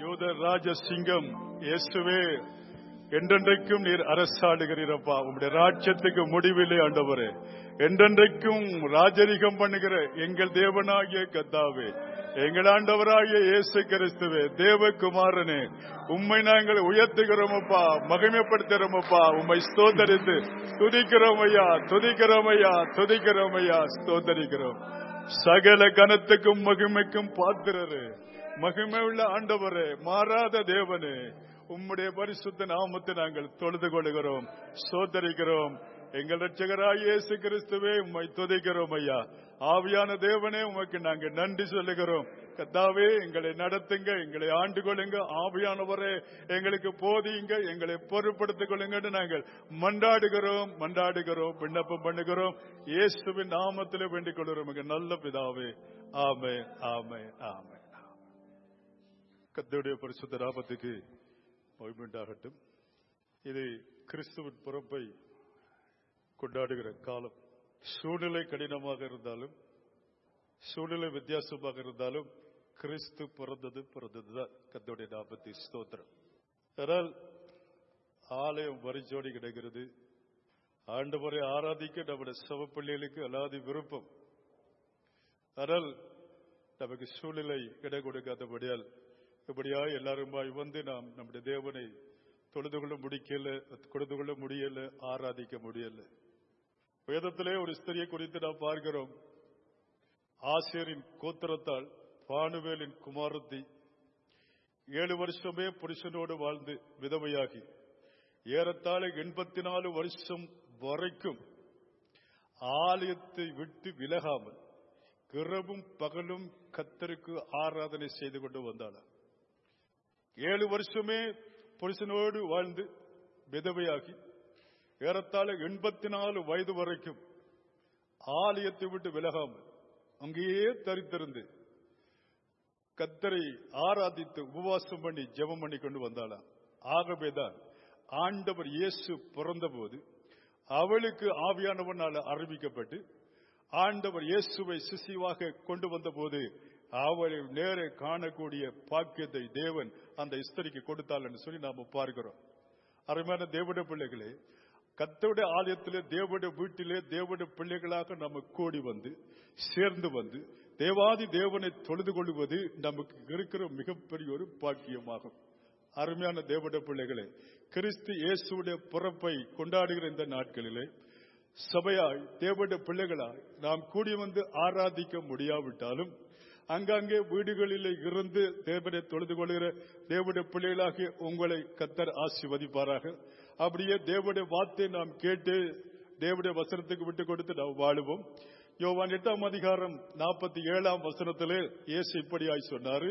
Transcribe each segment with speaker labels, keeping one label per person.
Speaker 1: யூத ராஜசிங்கம் இயேசுவே என்றென்றைக்கும் நீர் அரசாடுகிறீரப்பா உம்முடைய ராஜ்யத்துக்கு முடிவிலே ஆண்டவரே என்றென்றைக்கும் ராஜரிகம் பண்ணுகிற எங்கள் தேவனாகிய கத்தாவே எங்கள் ஆண்டவராகிய இயேசு கிறிஸ்துவே தேவகுமாரனே உம்மை நாங்கள் உயர்த்துகிறோமப்பா மகிமைப்படுத்துகிறோமப்பா உம்மை ஸ்தோத்தரித்து துதிக்கிறோம் ஐயா துதிக்கிறோம் ஐயா துதிக்கிறோம் ஐயா ஸ்தோத்தரிக்கிறோம் சகல கனத்துக்கும் மகிமைக்கும் பாத்திரரே மகிமை உள்ள ஆண்டவரே மாறாத தேவனே உம்முடைய பரிசுத்த நாமத்தை நாங்கள் தொழுது கொள்கிறோம் சோதரிக்கிறோம் எங்கள் ரட்சகராய் இயேசு கிறிஸ்துவே உம்மை துதிக்கிறோம் ஐயா ஆவியான தேவனே உமக்கு நாங்கள் நன்றி சொல்லுகிறோம் கத்தாவே எங்களை நடத்துங்க எங்களை ஆண்டு கொள்ளுங்க ஆவியானவரே எங்களுக்கு போதியுங்க எங்களை பொறுப்படுத்திக் கொள்ளுங்கன்னு நாங்கள் மன்றாடுகிறோம் மன்றாடுகிறோம் விண்ணப்பம் பண்ணுகிறோம் இயேசுவின் நாமத்திலே வேண்டிக் கொள்கிறோம் எங்க நல்ல பிதாவே ஆமே ஆமே ஆமே கத்தோடைய பரிசுத்த நாமத்துக்கு மகிழ்வுண்டாகட்டும் இது கிறிஸ்துவின் பிறப்பை கொண்டாடுகிற காலம் சூழ்நிலை கடினமாக இருந்தாலும் சூழ்நிலை வித்தியாசமாக இருந்தாலும் கிறிஸ்து பிறந்தது பிறந்ததுதான் கத்தோடைய நாற்பத்தி ஸ்தோத்திரம் ஆனால் ஆலயம் வரிச்சோடி கிடக்கிறது ஆண்டவரை ஆராதிக்க நம்முடைய சவப்பள்ளிகளுக்கு அலாதி விருப்பம் ஆனால் நமக்கு சூழ்நிலை இட கொடுக்காதபடியால் இப்படியா எல்லாருமாய் வந்து நாம் நம்முடைய தேவனை தொழுது கொள்ள முடிக்கல தொழுது கொள்ள முடியல ஆராதிக்க முடியல வேதத்திலே ஒரு ஸ்திரியை குறித்து நாம் பார்க்கிறோம் ஆசிரியரின் கோத்திரத்தால் பானுவேலின் குமாரத்தி ஏழு வருஷமே புருஷனோடு வாழ்ந்து விதவையாகி ஏறத்தாழ எண்பத்தி நாலு வருஷம் வரைக்கும் ஆலயத்தை விட்டு விலகாமல் இரவும் பகலும் கத்தருக்கு ஆராதனை செய்து கொண்டு வந்தாள் ஏழு வருஷமே புருஷனோடு வாழ்ந்து விதவையாகி ஏறத்தாழ எண்பத்தி நாலு வயது வரைக்கும் ஆலயத்தை விட்டு விலகாமல் அங்கேயே தரித்திருந்து கத்தரை ஆராதித்து உபவாசம் பண்ணி ஜெபம் பண்ணி கொண்டு வந்தாளாம் ஆகவேதான் ஆண்டவர் இயேசு பிறந்தபோது அவளுக்கு ஆவியானவனால் அறிவிக்கப்பட்டு ஆண்டவர் இயேசுவை சிசிவாக கொண்டு வந்தபோது அவளை நேர காணக்கூடிய பாக்கியத்தை தேவன் அந்த இஸ்தரிக்கு கொடுத்தாள் என்று சொல்லி நாம பார்க்கிறோம் அருமையான தேவட பிள்ளைகளே கத்தோடைய ஆலயத்திலே தேவட வீட்டிலே தேவட பிள்ளைகளாக நம்ம கூடி வந்து சேர்ந்து வந்து தேவாதி தேவனை தொழுது கொள்வது நமக்கு இருக்கிற மிகப்பெரிய ஒரு பாக்கியமாகும் அருமையான தேவட பிள்ளைகளே கிறிஸ்து இயேசுடைய பிறப்பை கொண்டாடுகிற இந்த நாட்களிலே சபையாய் தேவட பிள்ளைகளாய் நாம் கூடி வந்து ஆராதிக்க முடியாவிட்டாலும் அங்கங்கே வீடுகளில் இருந்து தேவனை தொழுது கொள்கிற தேவடைய பிள்ளைகளாகிய உங்களை கத்தர் ஆசிர்வதிப்பாராக அப்படியே தேவடைய வார்த்தை நாம் கேட்டு தேவடைய வசனத்துக்கு விட்டு கொடுத்து நாம் வாழுவோம் யோவான் எட்டாம் அதிகாரம் நாற்பத்தி ஏழாம் வசனத்திலே இயேசு இப்படியாய் சொன்னாரு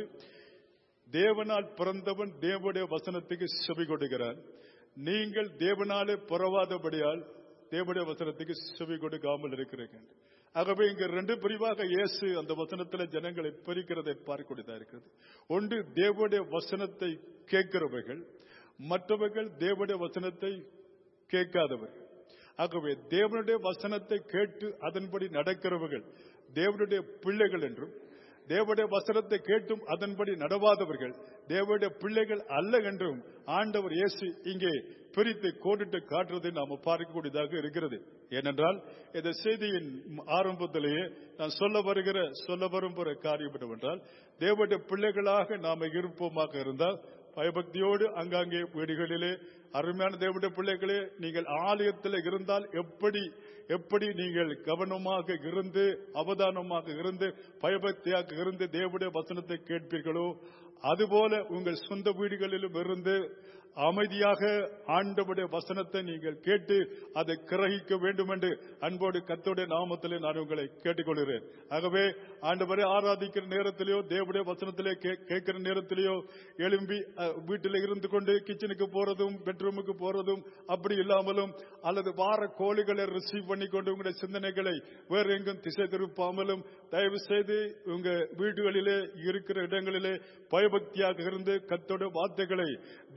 Speaker 1: தேவனால் பிறந்தவன் தேவனுடைய வசனத்துக்கு செவி கொடுக்கிறான் நீங்கள் தேவனாலே பிறவாதபடியால் தேவனுடைய வசனத்துக்கு செவி கொடுக்காமல் இருக்கிறீங்க ஆகவே இங்க ரெண்டு பிரிவாக இயேசு அந்த வசனத்தில் ஜனங்களை பிரிக்கிறதை பார்க்கக்கூடியதா இருக்கிறது ஒன்று தேவனுடைய வசனத்தை கேட்கிறவர்கள் மற்றவர்கள் தேவனுடைய வசனத்தை கேட்காதவர்கள் ஆகவே தேவனுடைய வசனத்தை கேட்டு அதன்படி நடக்கிறவர்கள் தேவனுடைய பிள்ளைகள் என்றும் தேவனுடைய வசனத்தை கேட்டும் அதன்படி நடவாதவர்கள் தேவனுடைய பிள்ளைகள் அல்ல என்றும் ஆண்டவர் இயேசு இங்கே பிரித்து கோடிட்டு காட்டுறதை நாம பார்க்கக்கூடியதாக இருக்கிறது ஏனென்றால் இந்த செய்தியின் ஆரம்பத்திலேயே நான் சொல்ல வருகிற சொல்ல வரும் காரியம் என்னவென்றால் தேவனுடைய பிள்ளைகளாக நாம இருப்போமாக இருந்தால் பயபக்தியோடு அங்காங்கே வீடுகளிலே அருமையான தேவனுடைய பிள்ளைகளே நீங்கள் ஆலயத்தில் இருந்தால் எப்படி எப்படி நீங்கள் கவனமாக இருந்து அவதானமாக இருந்து பயபக்தியாக இருந்து தேவனுடைய வசனத்தை கேட்பீர்களோ அதுபோல உங்கள் சொந்த வீடுகளிலும் இருந்து அமைதியாக ஆண்டவுடைய வசனத்தை நீங்கள் கேட்டு அதை கிரகிக்க வேண்டும் என்று அன்போடு கத்தோடைய நாமத்திலே நான் உங்களை கேட்டுக்கொள்கிறேன் ஆகவே ஆண்டவரை ஆராதிக்கிற நேரத்திலேயோ தேவடைய வசனத்திலே கேட்கிற நேரத்திலேயோ எழும்பி வீட்டில் இருந்து கொண்டு கிச்சனுக்கு போறதும் பெட்ரூமுக்கு போறதும் அப்படி இல்லாமலும் அல்லது வார கோழிகளை ரிசீவ் பண்ணி கொண்டு உங்களுடைய சிந்தனைகளை வேறு எங்கும் திசை திருப்பாமலும் தயவு செய்து உங்க வீடுகளிலே இருக்கிற இடங்களிலே பயபக்தியாக இருந்து கத்தோட வார்த்தைகளை தேவனுடைய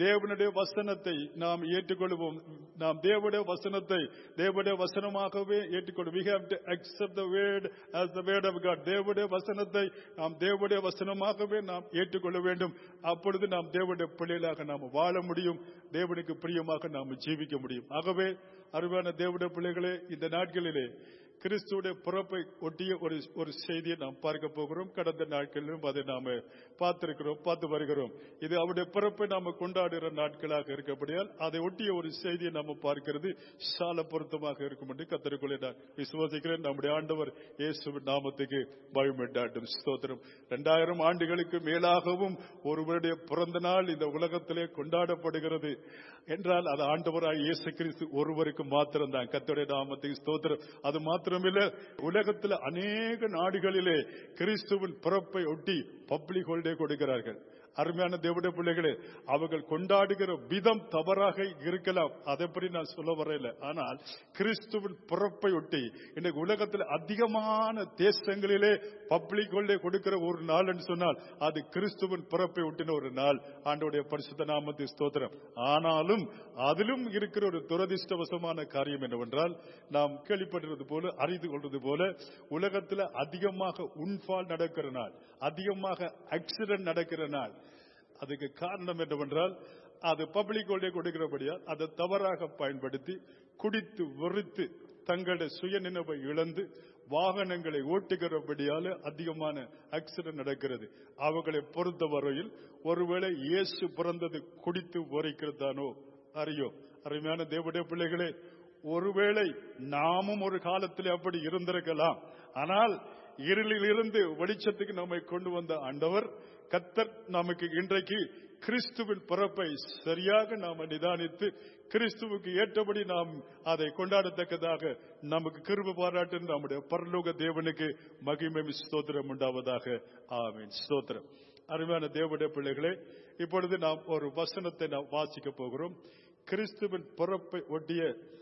Speaker 1: தேவனுடைய வசனத்தை நாம் ஏற்றுக்கொள்வோம் நாம் தேவனுடைய வசனத்தை தேவனுடைய வசனமாகவே ஏற்றுக்கொள்வோம் we have to accept the word as the word of god தேவனுடைய வசனத்தை நாம் தேவனுடைய வசனமாகவே நாம் ஏற்றுக்கொள்ள வேண்டும் அப்பொழுது நாம் தேவனுடைய பிள்ளைகளாக நாம் வாழ முடியும் தேவனுக்கு பிரியமாக நாம் ஜீவிக்க முடியும் ஆகவே அருமையான தேவனுடைய பிள்ளைகளே இந்த நாட்களிலே கிறிஸ்துடைய பிறப்பை ஒட்டிய ஒரு ஒரு செய்தியை நாம் பார்க்க போகிறோம் கடந்த நாட்களிலும் அதை நாம பார்த்திருக்கிறோம் பார்த்து வருகிறோம் இது அவருடைய பிறப்பை நாம கொண்டாடுகிற நாட்களாக இருக்கப்படியால் அதை ஒட்டிய ஒரு செய்தியை நாம பார்க்கிறது சால பொருத்தமாக இருக்கும் என்று கத்தருக்குள்ளே நான் விசுவாசிக்கிறேன் நம்முடைய ஆண்டவர் இயேசுவின் நாமத்துக்கு பயமிட்டாட்டும் ஸ்தோத்திரம் இரண்டாயிரம் ஆண்டுகளுக்கு மேலாகவும் ஒருவருடைய பிறந்த நாள் இந்த உலகத்திலே கொண்டாடப்படுகிறது என்றால் அது ஆண்டவராய் இயேசு கிறிஸ்து ஒருவருக்கு மாத்திரம்தான் கத்தருடைய நாமத்துக்கு ஸ்தோத்திரம் அது மாத்திரமில்ல உலகத்தில் அநேக நாடுகளிலே கிறிஸ்துவின் பிறப்பை ஒட்டி பப்ளிக் ஹாலிடே கொடுக்கிறார்கள் அருமையான தேவடைய பிள்ளைகளே அவர்கள் கொண்டாடுகிற விதம் தவறாக இருக்கலாம் அதை பற்றி நான் சொல்ல வரையில ஆனால் கிறிஸ்துவின் பிறப்பை ஒட்டி இன்னைக்கு உலகத்தில் அதிகமான தேசங்களிலே பப்ளிக் ஹாலிடே கொடுக்கிற ஒரு நாள் என்று சொன்னால் அது கிறிஸ்துவின் பிறப்பை ஒட்டின ஒரு நாள் ஆண்டோடைய பரிசுத்த நாமத்தை ஸ்தோத்திரம் ஆனாலும் அதிலும் இருக்கிற ஒரு துரதிர்ஷ்டவசமான காரியம் என்னவென்றால் நாம் கேள்விப்பட்டிருந்தது போல அறிந்து கொள்வது போல உலகத்தில் அதிகமாக உன்பால் நடக்கிற நாள் அதிகமாக ஆக்சிடென்ட் நடக்கிற நாள் அதுக்கு காரணம் என்னவென்றால் அது பப்ளிக் ஹோல்டே கொடுக்கிறபடியால் அதை தவறாக பயன்படுத்தி குடித்து வெறுத்து தங்களுடைய சுயநினைவை இழந்து வாகனங்களை ஓட்டுகிறபடியால அதிகமான ஆக்சிடென்ட் நடக்கிறது அவர்களை பொறுத்தவரையில் ஒருவேளை இயேசு பிறந்தது குடித்து உரைக்கிறதானோ அறியோ அருமையான தேவடைய பிள்ளைகளே ஒருவேளை நாமும் ஒரு காலத்தில் அப்படி இருந்திருக்கலாம் ஆனால் இருளில் இருந்து வெளிச்சத்துக்கு நம்மை கொண்டு வந்த ஆண்டவர் கத்தர் நமக்கு இன்றைக்கு கிறிஸ்துவின் பிறப்பை சரியாக நாம் நிதானித்து கிறிஸ்துவுக்கு ஏற்றபடி நாம் அதை கொண்டாடத்தக்கதாக நமக்கு கிருப பாராட்டு நம்முடைய பரலோக தேவனுக்கு மகிமை ஸ்தோத்திரம் உண்டாவதாக ஆமீன் ஸ்தோத்திரம் அருமையான தேவனுடைய பிள்ளைகளே இப்பொழுது நாம் ஒரு வசனத்தை நாம் வாசிக்க போகிறோம் கிறிஸ்துவின் பிறப்பை ஒட்டிய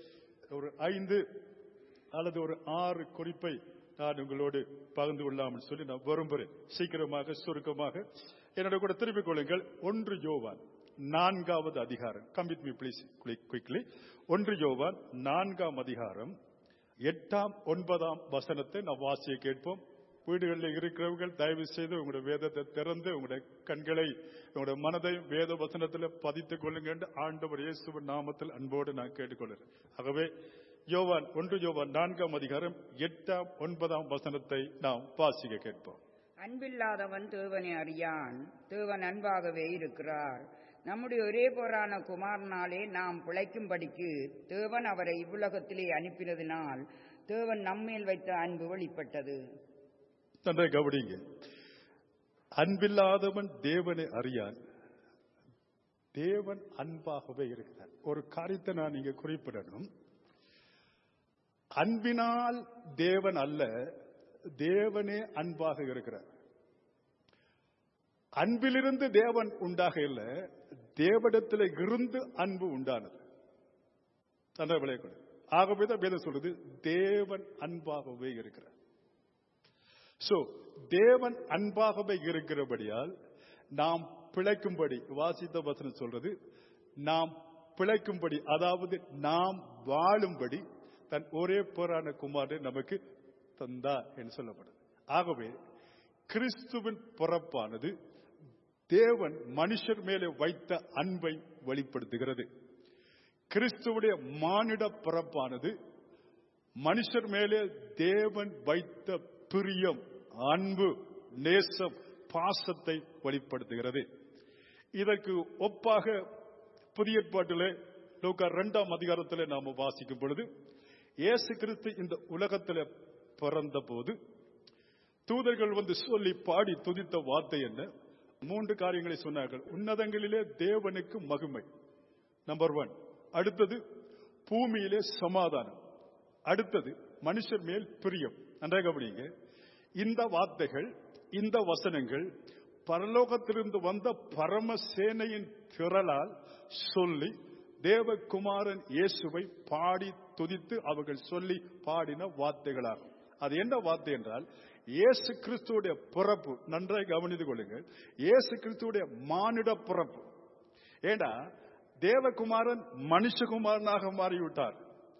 Speaker 1: ஒரு ஐந்து அல்லது ஒரு ஆறு குறிப்பை நான் உங்களோடு பகிர்ந்து கொள்ளாமல் சொல்லி நான் விரும்புகிறேன் சீக்கிரமாக சுருக்கமாக என்னோட கூட திருப்பிக் கொள்ளுங்கள் ஒன்று யோவான் நான்காவது அதிகாரம் கம்பித் மீ பிளீஸ் குயிக்லி ஒன்று யோவான் நான்காம் அதிகாரம் எட்டாம் ஒன்பதாம் வசனத்தை நாம் வாசிய கேட்போம் வீடுகளில் இருக்கிறவர்கள் தயவு செய்து உங்களுடைய வேதத்தை திறந்து உங்களுடைய கண்களை உங்களுடைய மனதை வேத வசனத்தில் பதித்துக் கொள்ளுங்க என்று ஆண்டவர் இயேசுவின் நாமத்தில் அன்போடு நான் கேட்டுக்கொள்கிறேன் ஆகவே யோவான் ஒன்று யோவான் நான்காம் அதிகாரம் எட்டாம் ஒன்பதாம் வசனத்தை நாம் வாசிக்க கேட்போம்
Speaker 2: அன்பில்லாதவன் தேவனை அறியான் தேவன் அன்பாகவே இருக்கிறார் நம்முடைய ஒரே போரான குமாரனாலே நாம் பிழைக்கும்படிக்கு தேவன் அவரை இவ்வுலகத்திலே அனுப்பினதினால் தேவன் நம்மேல் வைத்த அன்பு வெளிப்பட்டது
Speaker 1: நன்றாக கவனிங்க அன்பில்லாதவன் தேவனை அறியான் தேவன் அன்பாகவே இருக்கிறார் ஒரு காரியத்தை நான் இங்க குறிப்பிடணும் அன்பினால் தேவன் அல்ல தேவனே அன்பாக இருக்கிறார் அன்பிலிருந்து தேவன் உண்டாக இல்லை தேவடத்தில் இருந்து அன்பு உண்டானது தன்னை விளையக்கூடாது ஆகவே வேதம் சொல்றது தேவன் அன்பாகவே இருக்கிறார் சோ தேவன் அன்பாகவே இருக்கிறபடியால் நாம் பிழைக்கும்படி வாசித்த வசனம் சொல்றது நாம் பிழைக்கும்படி அதாவது நாம் வாழும்படி தன் ஒரே போரான குமாரனை நமக்கு தந்தா என்று சொல்லப்படுது ஆகவே கிறிஸ்துவின் பிறப்பானது தேவன் மனுஷர் மேலே வைத்த அன்பை வெளிப்படுத்துகிறது கிறிஸ்துவுடைய மானிட பிறப்பானது மனுஷர் மேலே தேவன் வைத்த பிரியம் அன்பு நேசம் பாசத்தை வெளிப்படுத்துகிறது இதற்கு ஒப்பாக புதிய ஏற்பாட்டிலே லோக்கா இரண்டாம் அதிகாரத்தில் நாம வாசிக்கும் பொழுது இயேசு கிறிஸ்து இந்த உலகத்தில் பிறந்த போது தூதர்கள் வந்து சொல்லி பாடி துதித்த வார்த்தை என்ன மூன்று காரியங்களை சொன்னார்கள் உன்னதங்களிலே தேவனுக்கு மகிமை நம்பர் ஒன் அடுத்தது பூமியிலே சமாதானம் அடுத்தது மனுஷர் மேல் பிரியம் நன்றாக கவனிங்க இந்த வார்த்தைகள் இந்த வசனங்கள் பரலோகத்திலிருந்து வந்த பரமசேனையின் திரளால் சொல்லி தேவகுமாரன் இயேசுவை பாடி துதித்து அவர்கள் சொல்லி பாடின வார்த்தைகளாகும் அது என்ன வார்த்தை என்றால் இயேசு கிறிஸ்துடைய பிறப்பு நன்றாய் கவனித்துக் கொள்ளுங்கள் இயேசு கிறிஸ்துடைய மானிட பிறப்பு ஏண்டா தேவகுமாரன் மனுஷகுமாரனாக மாறிவிட்டார்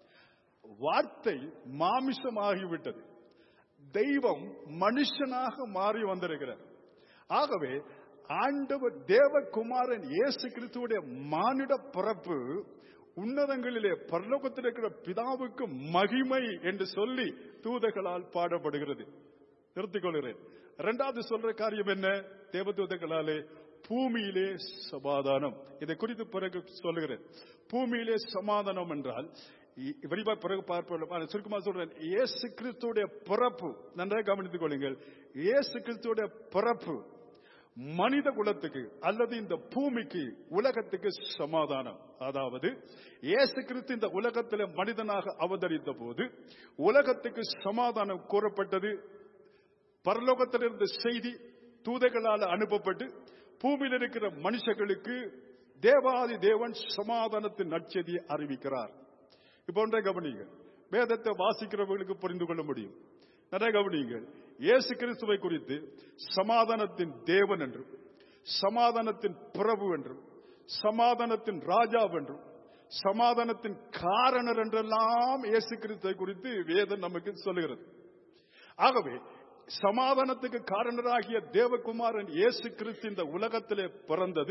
Speaker 1: வார்த்தை மாமிசமாகிவிட்டது தெய்வம் மனுஷனாக மாறி வந்திருக்கிறார் ஆகவே ஆண்டவர் தேவகுமாரன் இயேசு கிறிஸ்துவுடைய மானிட பிறப்பு உன்னதங்களிலே பரலோகத்தில் இருக்கிற பிதாவுக்கு மகிமை என்று சொல்லி தூதர்களால் பாடப்படுகிறது நிறுத்திக் கொள்கிறேன் இரண்டாவது சொல்ற காரியம் என்ன தேவதூதர்களாலே பூமியிலே சமாதானம் இதை குறித்து பிறகு சொல்லுகிறேன் பூமியிலே சமாதானம் என்றால் இ- விரிவா பிறகு பார்ப்போம் ஆனா சுருக்கமா சொல்றேன் இயேசு கிறிஸ்துடைய பிறப்பு நன்றாக கவனித்துக் கொள்ளுங்கள் இயேசு கிறிஸ்துடைய பிறப்பு மனித குலத்துக்கு அல்லது இந்த பூமிக்கு உலகத்துக்கு சமாதானம் அதாவது இயேசு கிறிஸ்து இந்த உலகத்தில் மனிதனாக அவதரித்த போது உலகத்துக்கு சமாதானம் கூறப்பட்டது பரலோகத்திலிருந்து செய்தி தூதர்களால் அனுப்பப்பட்டு பூமியில் இருக்கிற மனுஷர்களுக்கு தேவாதி தேவன் சமாதானத்தின் நற்செய்தியை அறிவிக்கிறார் இப்போ ஒன்றை கவனிங்க வேதத்தை வாசிக்கிறவர்களுக்கு புரிந்து கொள்ள முடியும் நிறைய கவனிங்கள் இயேசு கிறிஸ்துவை குறித்து சமாதானத்தின் தேவன் என்றும் சமாதானத்தின் பிரபு என்றும் சமாதானத்தின் ராஜா என்றும் சமாதானத்தின் காரணர் என்றெல்லாம் இயேசு கிறிஸ்துவை குறித்து வேதம் நமக்கு சொல்லுகிறது ஆகவே சமாதானத்துக்கு காரணராகிய தேவகுமாரன் இயேசு கிறிஸ்து இந்த உலகத்திலே பிறந்தது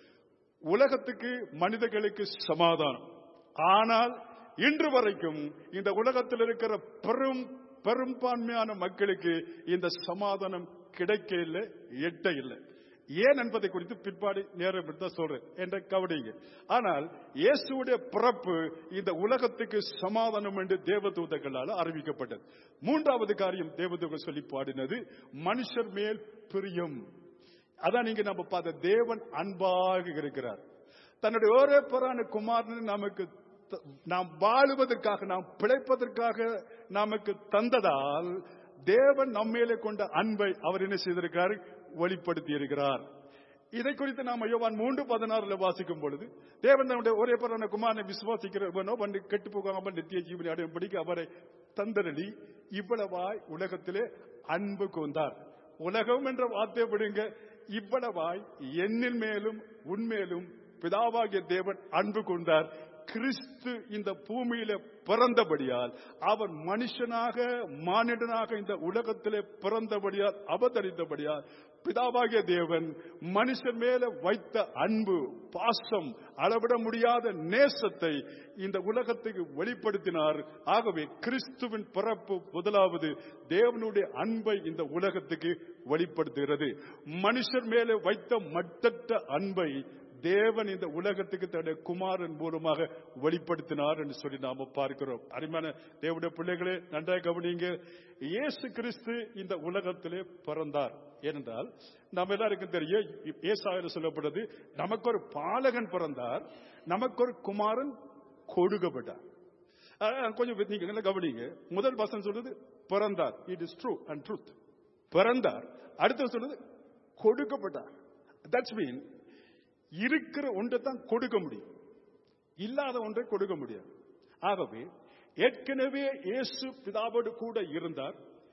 Speaker 1: உலகத்துக்கு மனிதர்களுக்கு சமாதானம் ஆனால் இன்று வரைக்கும் இந்த உலகத்தில் இருக்கிற பெரும் பெரும்பான்மையான மக்களுக்கு இந்த சமாதானம் கிடைக்க இல்லை எட்ட இல்லை ஏன் என்பதை குறித்து பிற்பாடு நேரம் எடுத்தா சொல்றேன் என்ற கவனிங்க ஆனால் இயேசுடைய பிறப்பு இந்த உலகத்துக்கு சமாதானம் என்று தேவதூதர்களால் அறிவிக்கப்பட்டது மூன்றாவது காரியம் தேவதூதர்கள் சொல்லி பாடினது மனுஷர் மேல் பிரியம் அதான் நீங்க நம்ம பார்த்த தேவன் அன்பாக இருக்கிறார் தன்னுடைய ஒரே பிறான குமாரனை நமக்கு த- நாம் வாழுவதற்காக நாம் பிழைப்பதற்காக நமக்கு தந்ததால் தேவன் நம்மேலே கொண்ட அன்பை அவர் என்ன செய்திருக்கிறார் வெளிப்படுத்தி இருக்கிறார் இதை குறித்து நாம யோவான் மூன்று பதினாறுல வாசிக்கும் பொழுது தேவன் தன்னுடைய ஒரே பிறான குமாரனை விசுவாசிக்கிறவனோ வந்து கெட்டு போகாமல் நித்திய ஜீவனை அடையும்படிக்கு அவரை தந்தரளி இவ்வளவாய் உலகத்திலே அன்பு கூர்ந்தார் உலகம் என்ற வார்த்தை விடுங்க இவ்வளவாய் என்னில் மேலும் உன்மேலும் பிதாவாகிய தேவன் அன்பு கொண்டார் கிறிஸ்து இந்த பூமியில பிறந்தபடியால் அவர் மனுஷனாக மானிடனாக இந்த உலகத்திலே பிறந்தபடியால் அவதரித்தபடியால் பிதாவாகிய தேவன் மனுஷன் மேல வைத்த அன்பு பாசம் அளவிட முடியாத நேசத்தை இந்த உலகத்துக்கு வெளிப்படுத்தினார் ஆகவே கிறிஸ்துவின் பிறப்பு முதலாவது தேவனுடைய அன்பை இந்த உலகத்துக்கு வெளிப்படுத்துகிறது மனுஷர் மேலே வைத்த மட்டற்ற அன்பை தேவன் இந்த உலகத்துக்கு தன்னுடைய குமாரன் மூலமாக வெளிப்படுத்தினார் என்று சொல்லி நாம பார்க்கிறோம் அருமையான தேவனுடைய பிள்ளைகளே நன்றாக கவனிங்க இயேசு கிறிஸ்து இந்த உலகத்திலே பிறந்தார் ஏனென்றால் நம்ம எல்லாருக்கும் தெரியும் ஏசாயில சொல்லப்படுது நமக்கு ஒரு பாலகன் பிறந்தார் நமக்கு ஒரு குமாரன் கொடுக்கப்பட்டார் அஹ், கொஞ்சம் நீங்க நல்லா கவனிங்க முதல் வசனம் சொல்றது பிறந்தார் it is true and truth பிறந்தார் அடுத்து சொல்றது கொடுக்கப்பட்டார் தட்ஸ் மீன் இருக்கிற ஒன்றை தான் கொடுக்க முடியும் இல்லாத ஒன்றை கொடுக்க முடியாது ஆகவே ஏற்கனவே இயேசு பிதாவோடு கூட இருந்தார்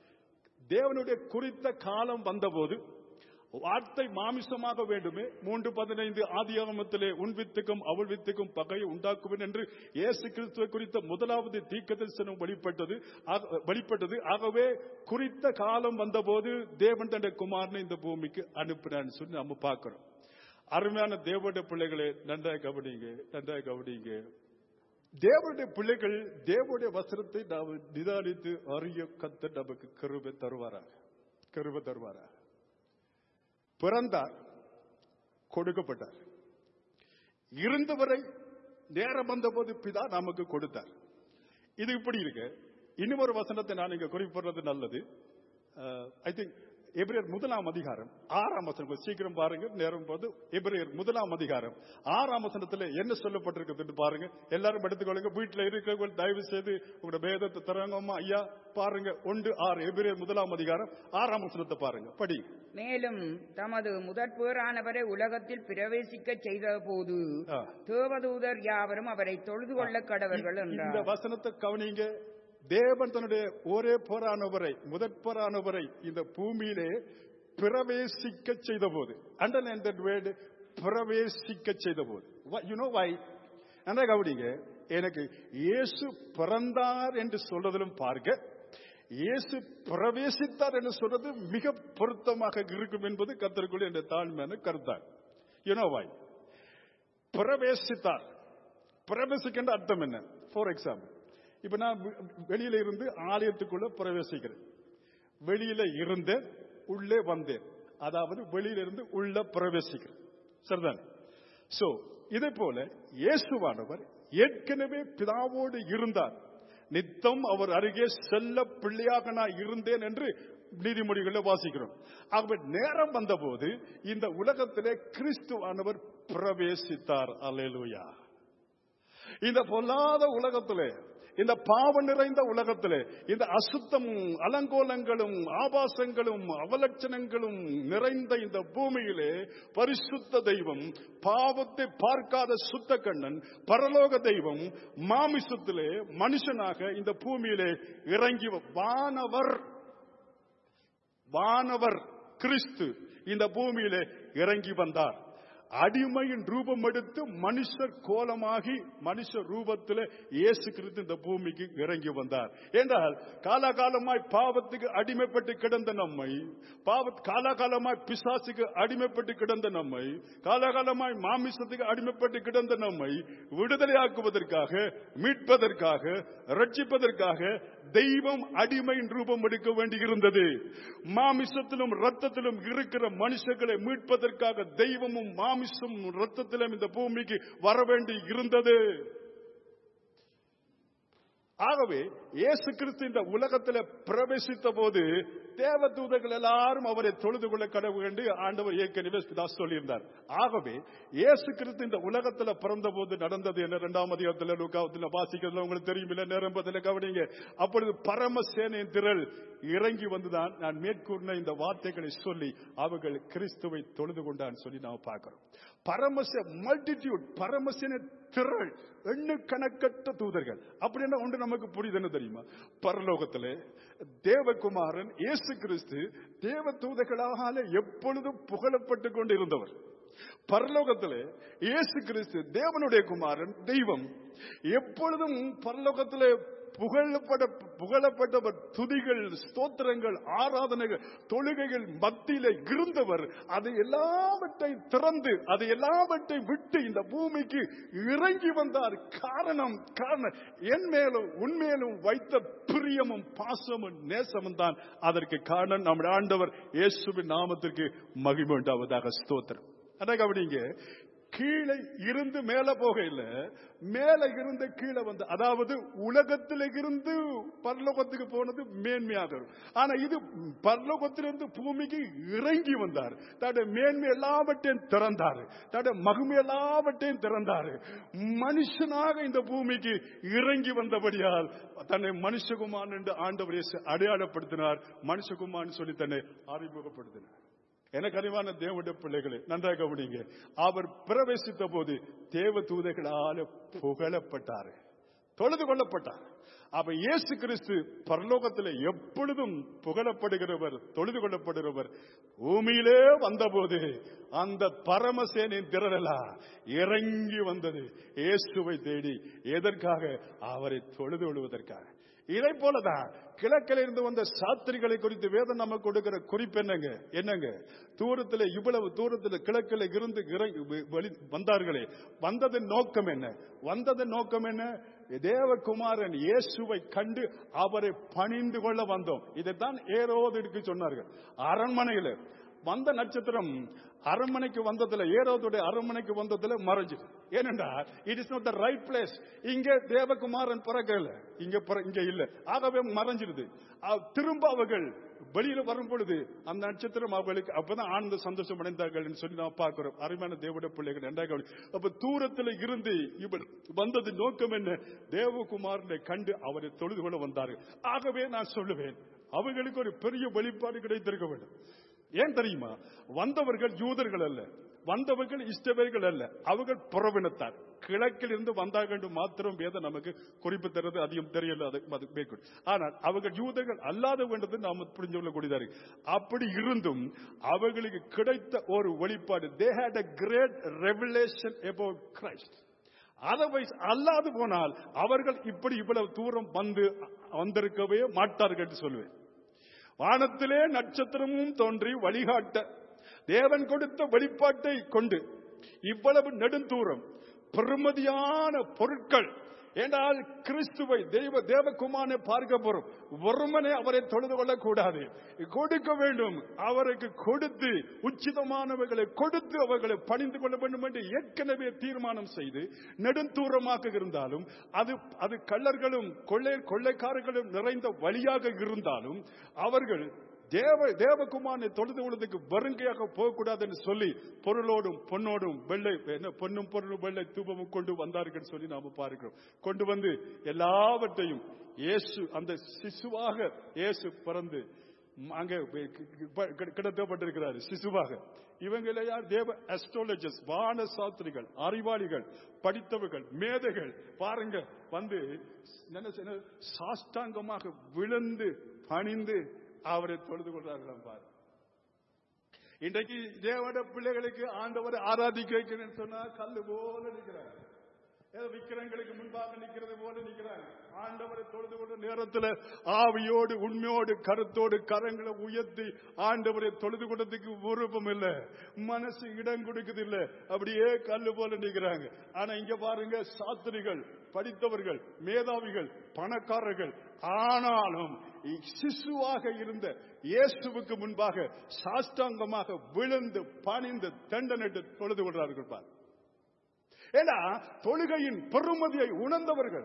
Speaker 1: தேவனுடைய குறித்த காலம் வந்தபோது வார்த்தை மாமிசமாக வேண்டுமே மூன்று பதினைந்து ஆதியாகமத்திலே உன் வித்துக்கும் அவள் வித்துக்கும் பகையை உண்டாக்குவேன் என்று இயேசு கிறிஸ்துவை குறித்த முதலாவது தீர்க்கதரிசனம் வெளிப்பட்டது ஆக- வெளிப்பட்டது ஆகவே குறித்த காலம் வந்தபோது தேவன் தன்னுடைய குமாரனை இந்த பூமிக்கு அனுப்பினான்னு சொல்லி நம்ம பார்க்கிறோம் அருமையான தேவனுடைய பிள்ளைகளே நன்றாக கவனிங்க நன்றாக கவனிங்க தேவனுடைய பிள்ளைகள் தேவனுடைய வசனத்தை நாம் நிதானித்து அறிய கத்த நமக்கு கருவை தருவாராக கருவை தருவாராக பிறந்தார் கொடுக்கப்பட்டார் இருந்தவரை நேரம் வந்தபோது பிதா நமக்கு கொடுத்தார் இது இப்படி இருக்கு இன்னும் ஒரு வசனத்தை நான் இங்க குறிப்பிடுறது நல்லது ஐ திங்க் எபிரேயர் முதலாம் அதிகாரம் ஆறாம் வசனம் கொஞ்சம் சீக்கிரம் பாருங்க நேரம் போது எபிரேயர் முதலாம் அதிகாரம் ஆறாம் வசனத்துல என்ன சொல்லப்பட்டிருக்குதுன்னு பாருங்க எல்லாரும் எடுத்துக்கொள்ளுங்க வீட்டுல இருக்கிறவங்க தயவு செய்து உங்களோட வேதத்தை தரங்கம்மா ஐயா பாருங்க ஒன்று ஆறு எபிரேயர் முதலாம் அதிகாரம் ஆறாம் வசனத்தை பாருங்க படி
Speaker 2: மேலும் தமது முதற்பேரானவரை உலகத்தில் பிரவேசிக்க செய்த போது
Speaker 1: ஆ.
Speaker 2: தேவதூதர் யாவரும் அவரை தொழுது கொள்ள கடவர்கள்
Speaker 1: இந்த
Speaker 2: என்றார்
Speaker 1: வசனத்தை கவனிங்க தேவன் தன்னுடைய ஒரே போரானவரை முதற்போரானவரை இந்த பூமியிலே பிரவேசிக்க செய்த போது அண்டர்லைன் தட் வேர்டு பிரவேசிக்க செய்த போது யூனோ வை நன்றா கவனிங்க எனக்கு இயேசு பிறந்தார் என்று சொல்றதிலும் பார்க்க இயேசு பிரவேசித்தார் என்று சொல்றது மிக பொருத்தமாக இருக்கும் என்பது கத்தருக்குள் என்ற தாழ்மையான கருத்தார் யூனோ வை பிரவேசித்தார் பிரவேசிக்கின்ற அர்த்தம் என்ன ஃபார் எக்ஸாம்பிள் இப்ப நான் வெ- வெளியில இருந்து ஆலயத்துக்குள்ள பிரவேசிக்கிறேன் வெளியில இருந்தேன் உள்ளே வந்தேன் அதாவது வெளியில இருந்து உள்ள பிரவேசிக்கிறேன் சரிதான் சோ இதே போல இயேசுவானவர் ஏற்கனவே பிதாவோடு இருந்தார் நித்தம் அவர் அருகே செல்ல பிள்ளையாக நான் இருந்தேன் என்று நீதிமொழிகளை வாசிக்கிறோம் ஆகவே நேரம் வந்தபோது இந்த உலகத்திலே கிறிஸ்துவானவர் பிரவேசித்தார் அல்லேலூயா இந்த பொல்லாத உலகத்திலே இந்த பாவம் நிறைந்த உலகத்திலே இந்த அசுத்தமும் அலங்கோலங்களும் ஆபாசங்களும் அவலட்சணங்களும் நிறைந்த இந்த பூமியிலே பரிசுத்த தெய்வம் பாவத்தை பார்க்காத சுத்த கண்ணன் பரலோக தெய்வம் மாமிசத்திலே மனுஷனாக இந்த பூமியிலே இறங்கி வ- வானவர் வானவர் கிறிஸ்து இந்த பூமியிலே இறங்கி வந்தார் அடிமையின் ரூபம் எடுத்து மனுஷர் கோலமாகி மனுஷ ரூபத்தில் இயேசு கிறிஸ்து இந்த பூமிக்கு இறங்கி வந்தார் என்றால் காலாகாலமாய் பாவத்துக்கு அடிமைப்பட்டு கிடந்த நம்மை பாவ காலாகாலமாய் பிசாசுக்கு அடிமைப்பட்டு கிடந்த நம்மை காலாகாலமாய் மாமிசத்துக்கு அடிமைப்பட்டு கிடந்த நம்மை விடுதலையாக்குவதற்காக மீட்பதற்காக ரட்சிப்பதற்காக தெய்வம் அடிமையின் ரூபம் எடுக்க வேண்டியிருந்தது மாமிசத்திலும் ரத்தத்திலும் இருக்கிற மனுஷர்களை மீட்பதற்காக தெய்வமும் மாமிசம் ரத்தத்திலும் இந்த பூமிக்கு வர வேண்டி இருந்தது ஆகவே இயேசு கிறிஸ்து இந்த உலகத்தில் பிரவேசித்த போது தேவதூதர்கள் எல்லாரும் அவரை தொழுது கொள்ள கடவு என்று ஆண்டவர் ஏற்கனவே பிதா சொல்லியிருந்தார் ஆகவே இயேசு கிறிஸ்து இந்த உலகத்தில் பிறந்த போது நடந்தது என்ன இரண்டாம் அதிகாரத்தில் லூக்காவத்தில் வாசிக்கிறதுல உங்களுக்கு தெரியும் இல்ல நேரம் பதில கவனிங்க அப்பொழுது பரமசேனையின் திரள் இறங்கி வந்துதான் நான் மேற்கூறின இந்த வார்த்தைகளை சொல்லி அவர்கள் கிறிஸ்துவை தொழுது கொண்டான்னு சொல்லி நாம் பார்க்கிறோம் பரமச மல்டிடியூட் பரமசேன திரள் எண்ணு கணக்கற்ற தூதர்கள் அப்படின்னா ஒன்று நமக்கு புரியுது என்ன தெரியுமா பரலோகத்திலே தேவகுமாரன் இயேசு கிறிஸ்து தேவ தூதர்களால எப்பொழுதும் புகழப்பட்டு கொண்டு இருந்தவர் பரலோகத்திலே இயேசு கிறிஸ்து தேவனுடைய குமாரன் தெய்வம் எப்பொழுதும் பரலோகத்திலே புகழப்பட புகழப்பட்டவர் துதிகள் ஸ்தோத்திரங்கள் ஆராதனைகள் தொழுகைகள் மத்தியில இருந்தவர் அதை எல்லாவற்றையும் திறந்து அதை எல்லாவற்றையும் விட்டு இந்த பூமிக்கு இறங்கி வந்தார் காரணம் காரணம் என் மேலும் உன்மேலும் வைத்த பிரியமும் பாசமும் நேசமும் தான் அதற்கு காரணம் நம்முடைய ஆண்டவர் இயேசுவின் நாமத்திற்கு மகிமை உண்டாவதாக ஸ்தோத்திரம் அதான் கவனிங்க கீழே இருந்து மேல போக இல்ல மேல இருந்து கீழே வந்து அதாவது உலகத்தில இருந்து பரலோகத்துக்கு போனது மேன்மையாக இருக்கும். ஆனா இது பரலோகத்திலிருந்து பூமிக்கு இறங்கி வந்தார் தன்னுடைய மேன்மை எல்லாவற்றையும் திறந்தார் தன்னுடைய மகிமை எல்லாவற்றையும் திறந்தார் மனுஷனாக இந்த பூமிக்கு இறங்கி வந்தபடியால் தன்னை மனுஷகுமான் என்று ஆண்டவர் இயேசு அடையாளப்படுத்தினார் மனுஷகுமான் சொல்லி தன்னை அறிமுகப்படுத்தினார் எனக்கு அறிவான தேவனுடைய பிள்ளைகளே நன்றாக கவனிங்க அவர் பிரவேசித்த போது தேவ தூதைகளால புகழப்பட்டார் தொழுது கொள்ளப்பட்டார் அப்ப இயேசு கிறிஸ்து பரலோகத்தில் எப்பொழுதும் புகழப்படுகிறவர் தொழுது கொள்ளப்படுகிறவர் பூமியிலே வந்தபோது அந்த பரமசேனின் திரளலா இறங்கி வந்தது இயேசுவை தேடி எதற்காக அவரை தொழுது கொள்வதற்காக இதை போலதான் கிழக்கில் இருந்து வந்த சாத்திரிகளை குறித்து வேதம் நமக்கு கொடுக்கிற குறிப்பு என்னங்க என்னங்க தூரத்தில் இவ்வளவு தூரத்தில் கிழக்கில் இருந்து இறங்கி வெளி- வந்தார்களே வந்ததன் நோக்கம் என்ன வந்ததன் நோக்கம் என்ன தேவகுமாரன் இயேசுவை கண்டு அவரை பணிந்து கொள்ள வந்தோம் இதைத்தான் ஏரோதுக்கு சொன்னார்கள் அரண்மனையில வந்த நட்சத்திரம் அரண்மனைக்கு வந்ததுல ஏரோதுடைய அரண்மனைக்கு வந்ததுல மறைஞ்சு ஏனென்றால் it is not the right place இங்க தேவகுமாரன் பிறக்கல இங்க பிற- இங்க இல்ல ஆகவே மறைஞ்சிருது அ- திரும்ப அவர்கள் வெளியில வரும் பொழுது அந்த நட்சத்திரம் அவர்களுக்கு அப்பதான் ஆனந்த சந்தோஷம் அடைந்தார்கள் என்று சொல்லி நாம் பார்க்கிறோம் அருமையான தேவட பிள்ளைகள் நன்றாக அப்ப தூரத்துல இருந்து இவர் வந்தது நோக்கம் என்ன தேவகுமாரனை கண்டு அவரை தொழுது கொள்ள வந்தார்கள் ஆகவே நான் சொல்லுவேன் அவர்களுக்கு ஒரு பெரிய வெளிப்பாடு கிடைத்திருக்க வேண்டும் ஏன் தெரியுமா வந்தவர்கள் யூதர்கள் அல்ல வந்தவர்கள் இஷ்டவர்கள் அல்ல அவர்கள் புறவினத்தார் கிழக்கில் இருந்து வந்தார்கள் என்று மாத்திரம் வேதம் நமக்கு குறிப்பு தருவது அதிகம் தெரியல அது அது மேற்கொள். ஆனால் அவர்கள் யூதர்கள் அல்லாத வேண்டது நாம் புரிஞ்சு கொள்ளக்கூடியதா இருக்கு அப்படி இருந்தும் அவர்களுக்கு கிடைத்த ஒரு வெளிப்பாடு they had a great revelation about Christ otherwise அல்லாது போனால் அவர்கள் இப்படி இவ்வளவு தூரம் வந்து வந்திருக்கவே மாட்டார்கள் என்று சொல்லுவேன் வானத்திலே நட்சத்திரமும் தோன்றி வழிகாட்ட தேவன் கொடுத்த வெளிப்பாட்டை கொண்டு இவ்வளவு நெடுந்தூரம் பெருமதியான பொருட்கள் என்றால் கிறிஸ்துவை தெய்வ தேவகுமாரனை பார்க்க போறோம் ஒருமனே அவரை தொழுது கொள்ளக்கூடாது கொடுக்க வேண்டும் அவருக்கு கொடுத்து உச்சிதமானவர்களை கொடுத்து அவர்களை பணிந்து கொள்ள வேண்டும் என்று ஏற்கனவே தீர்மானம் செய்து நெடுந்தூரமாக இருந்தாலும் அது அது கள்ளர்களும் கொள்ளை கொள்ளைக்காரர்களும் நிறைந்த வழியாக இருந்தாலும் அவர்கள் தேவ தேவகுமாரனை தொழுது கொள்வதற்கு வருங்கையாக போகக்கூடாது என்று சொல்லி பொருளோடும் பொன்னோடும் வெள்ளை என்ன பொன்னும் பொருளும் வெள்ளை தூபமும் கொண்டு வந்தார்கள் சொல்லி நாம பார்க்கிறோம் கொண்டு வந்து எல்லாவற்றையும் இயேசு அந்த சிசுவாக இயேசு பிறந்து அங்கே கிடத்தப்பட்டிருக்கிறார் சிசுவாக இவங்கள யார் தேவ அஸ்ட்ராலஜர்ஸ் வான சாஸ்திரிகள் அறிவாளிகள் படித்தவர்கள் மேதைகள் பாருங்க வந்து என்ன செய்ய- சாஷ்டாங்கமாக விழுந்து பணிந்து அவரை தொழுது கொள்றார்களாம் பாரு இன்றைக்கு தேவட பிள்ளைகளுக்கு ஆண்டவரை ஆராதிக்க வைக்கிறேன்னு சொன்னா கல்லு போல நிற்கிறாங்க ஏதோ விக்கிரங்களுக்கு முன்பாக நிக்கிறது போல நிக்கிறாங்க ஆண்டவரை தொழுது கொண்ட நேரத்தில் ஆவியோடு உண்மையோடு கருத்தோடு கரங்களை உயர்த்தி ஆண்டவரை தொழுது கொண்டதுக்கு விருப்பம் இல்ல மனசு இடம் கொடுக்குது இல்ல அப்படியே கல்லு போல நிக்கிறாங்க ஆனா இங்க பாருங்க சாஸ்திரிகள் படித்தவர்கள் மேதாவிகள் பணக்காரர்கள் ஆனாலும் சிசுவாக இருந்த இயேசுவுக்கு முன்பாக சாஷ்டாங்கமாக விழுந்து பணிந்து தண்டனிட்டு தொழுது கொள்றார்கள் பார் ஏன்னா தொழுகையின் பெருமதியை உணர்ந்தவர்கள்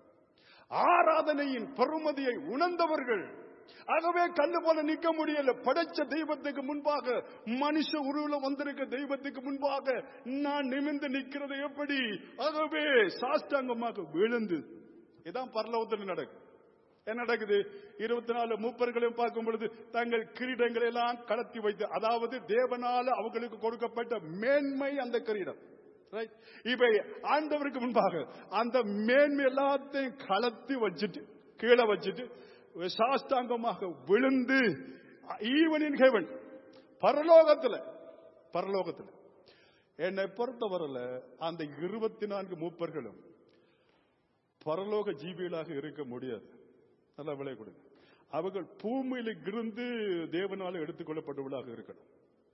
Speaker 1: ஆராதனையின் பெருமதியை உணர்ந்தவர்கள் ஆகவே கண்ணு போல நிக்க முடியல படைச்ச தெய்வத்துக்கு முன்பாக மனுஷ உருவில் வந்திருக்க தெய்வத்துக்கு முன்பாக நான் நிமிர்ந்து நிக்கிறது எப்படி ஆகவே சாஷ்டாங்கமாக விழுந்து இதான் பரலோகத்தில் நடக்கும் என்ன நடக்குது இருபத்தி நாலு மூப்பர்களையும் பார்க்கும் பொழுது தங்கள் கிரீடங்களை எல்லாம் கடத்தி வைத்து அதாவது தேவனால அவங்களுக்கு கொடுக்கப்பட்ட மேன்மை அந்த கிரீடம் Right? இப்ப ஆண்டவருக்கு முன்பாக அந்த மேன்மை எல்லாத்தையும் கலத்தி வச்சுட்டு கீழே வச்சுட்டு சாஷ்டாங்கமாக விழுந்து ஈவன் இன் ஹெவன் பரலோகத்துல பரலோகத்துல என்னை பொறுத்தவரையில அந்த இருபத்தி நான்கு மூப்பர்களும் பரலோக ஜீவிகளாக இருக்க முடியாது நல்லா விலை கொடுங்க அவர்கள் பூமியில இருந்து தேவனால எடுத்துக்கொள்ளப்பட்டவர்களாக இருக்கணும்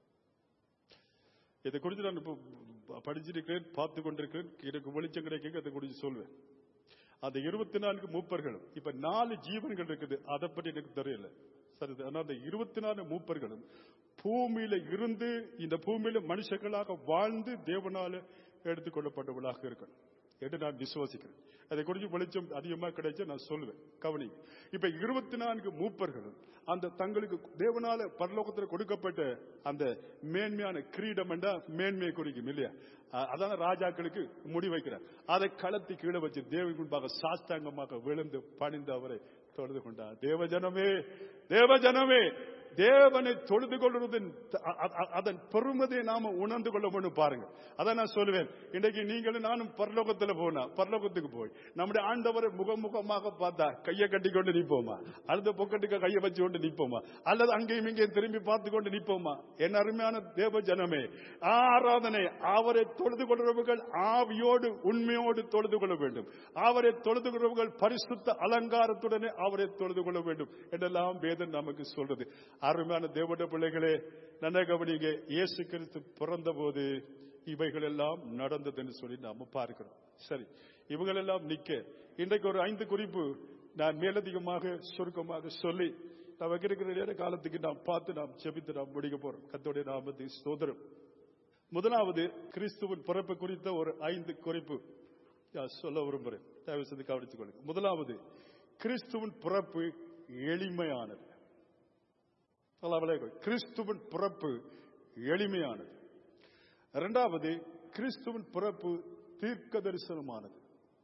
Speaker 1: இதை குறித்து நான் இப்போ படிச்சிருக்கிறேன் பார்த்து கொண்டிருக்கிறேன் எனக்கு வெளிச்சம் கிடைக்க அதை குறித்து சொல்வேன் அந்த இருபத்தி நான்கு மூப்பர்களும் இப்ப நாலு ஜீவன்கள் இருக்குது அதை பற்றி எனக்கு தெரியல சரி ஆனா அந்த இருபத்தி நாலு மூப்பர்களும் பூமியில இருந்து இந்த பூமியில மனுஷர்களாக வாழ்ந்து தேவனால எடுத்துக்கொள்ளப்பட்டவர்களாக இருக்கணும் என்று நான் விசுவாசிக்கிறேன் அதை குறித்து வெளிச்சம் அதிகமாக கிடைச்சா நான் சொல்லுவேன் கவனி இப்ப இருபத்தி நான்கு மூப்பர்களும் அந்த தங்களுக்கு தேவனால பரலோகத்தில் கொடுக்கப்பட்ட அந்த மேன்மையான கிரீடம் என்றா மேன்மையை குறிக்கும் இல்லையா அ- அதான ராஜாக்களுக்கு முடி வைக்கிறார் அதை களத்தி கீழே வச்சு தேவன் முன்பாக சாஸ்தாங்கமாக விழுந்து பணிந்து அவரை தொழுது கொண்டார் தேவஜனமே தேவஜனமே தேவனை தொழுது கொள்வதன் அ- அ- அதன் பெருமதியை நாம உணர்ந்து கொள்ள வேண்டும் பாருங்க அதான் நான் சொல்லுவேன் இன்றைக்கு நீங்களும் நானும் பரலோகத்துல போனா பரலோகத்துக்கு போய் நம்முடைய ஆண்டவரை முகமுகமாக பார்த்தா கையை கட்டி கொண்டு நிப்போமா அடுத்த பொக்கெட்டுக்கு கையை வச்சு கொண்டு நிப்போமா அல்லது அங்கேயும் இங்கேயும் திரும்பி பார்த்து கொண்டு நிப்போமா என் அருமையான தேவ ஜனமே ஆராதனை அவரை தொழுது கொள்றவர்கள் ஆவியோடு உண்மையோடு தொழுது கொள்ள வேண்டும் அவரை தொழுது கொள்றவர்கள் பரிசுத்த அலங்காரத்துடனே அவரை தொழுது கொள்ள வேண்டும் என்றெல்லாம் வேதம் நமக்கு சொல்றது அருமையான தேவட பிள்ளைகளே நல்ல கவனிங்க இயேசு கிறிஸ்து பிறந்த போது இவைகள் எல்லாம் நடந்ததுன்னு சொல்லி நாம பார்க்கிறோம் சரி இவங்களெல்லாம் நிக்க இன்றைக்கு ஒரு ஐந்து குறிப்பு நான் மேலதிகமாக சுருக்கமாக சொல்லி நமக்கு இருக்கிற நேர காலத்துக்கு நாம் பார்த்து நாம் செபித்து நாம் முடிக்க போறோம் கத்தோடைய நாமத்தை ஸ்தோத்திரம் முதலாவது கிறிஸ்துவின் பிறப்பு குறித்த ஒரு ஐந்து குறிப்பு நான் சொல்ல விரும்புகிறேன் தயவு செய்து கவனித்துக் கொள்ளுங்க முதலாவது கிறிஸ்துவின் பிறப்பு எளிமையானது நல்லா விளையாடு. கிறிஸ்துவின் பிறப்பு எளிமையானது இரண்டாவது கிறிஸ்துவின் பிறப்பு தீர்க்க தரிசனமானது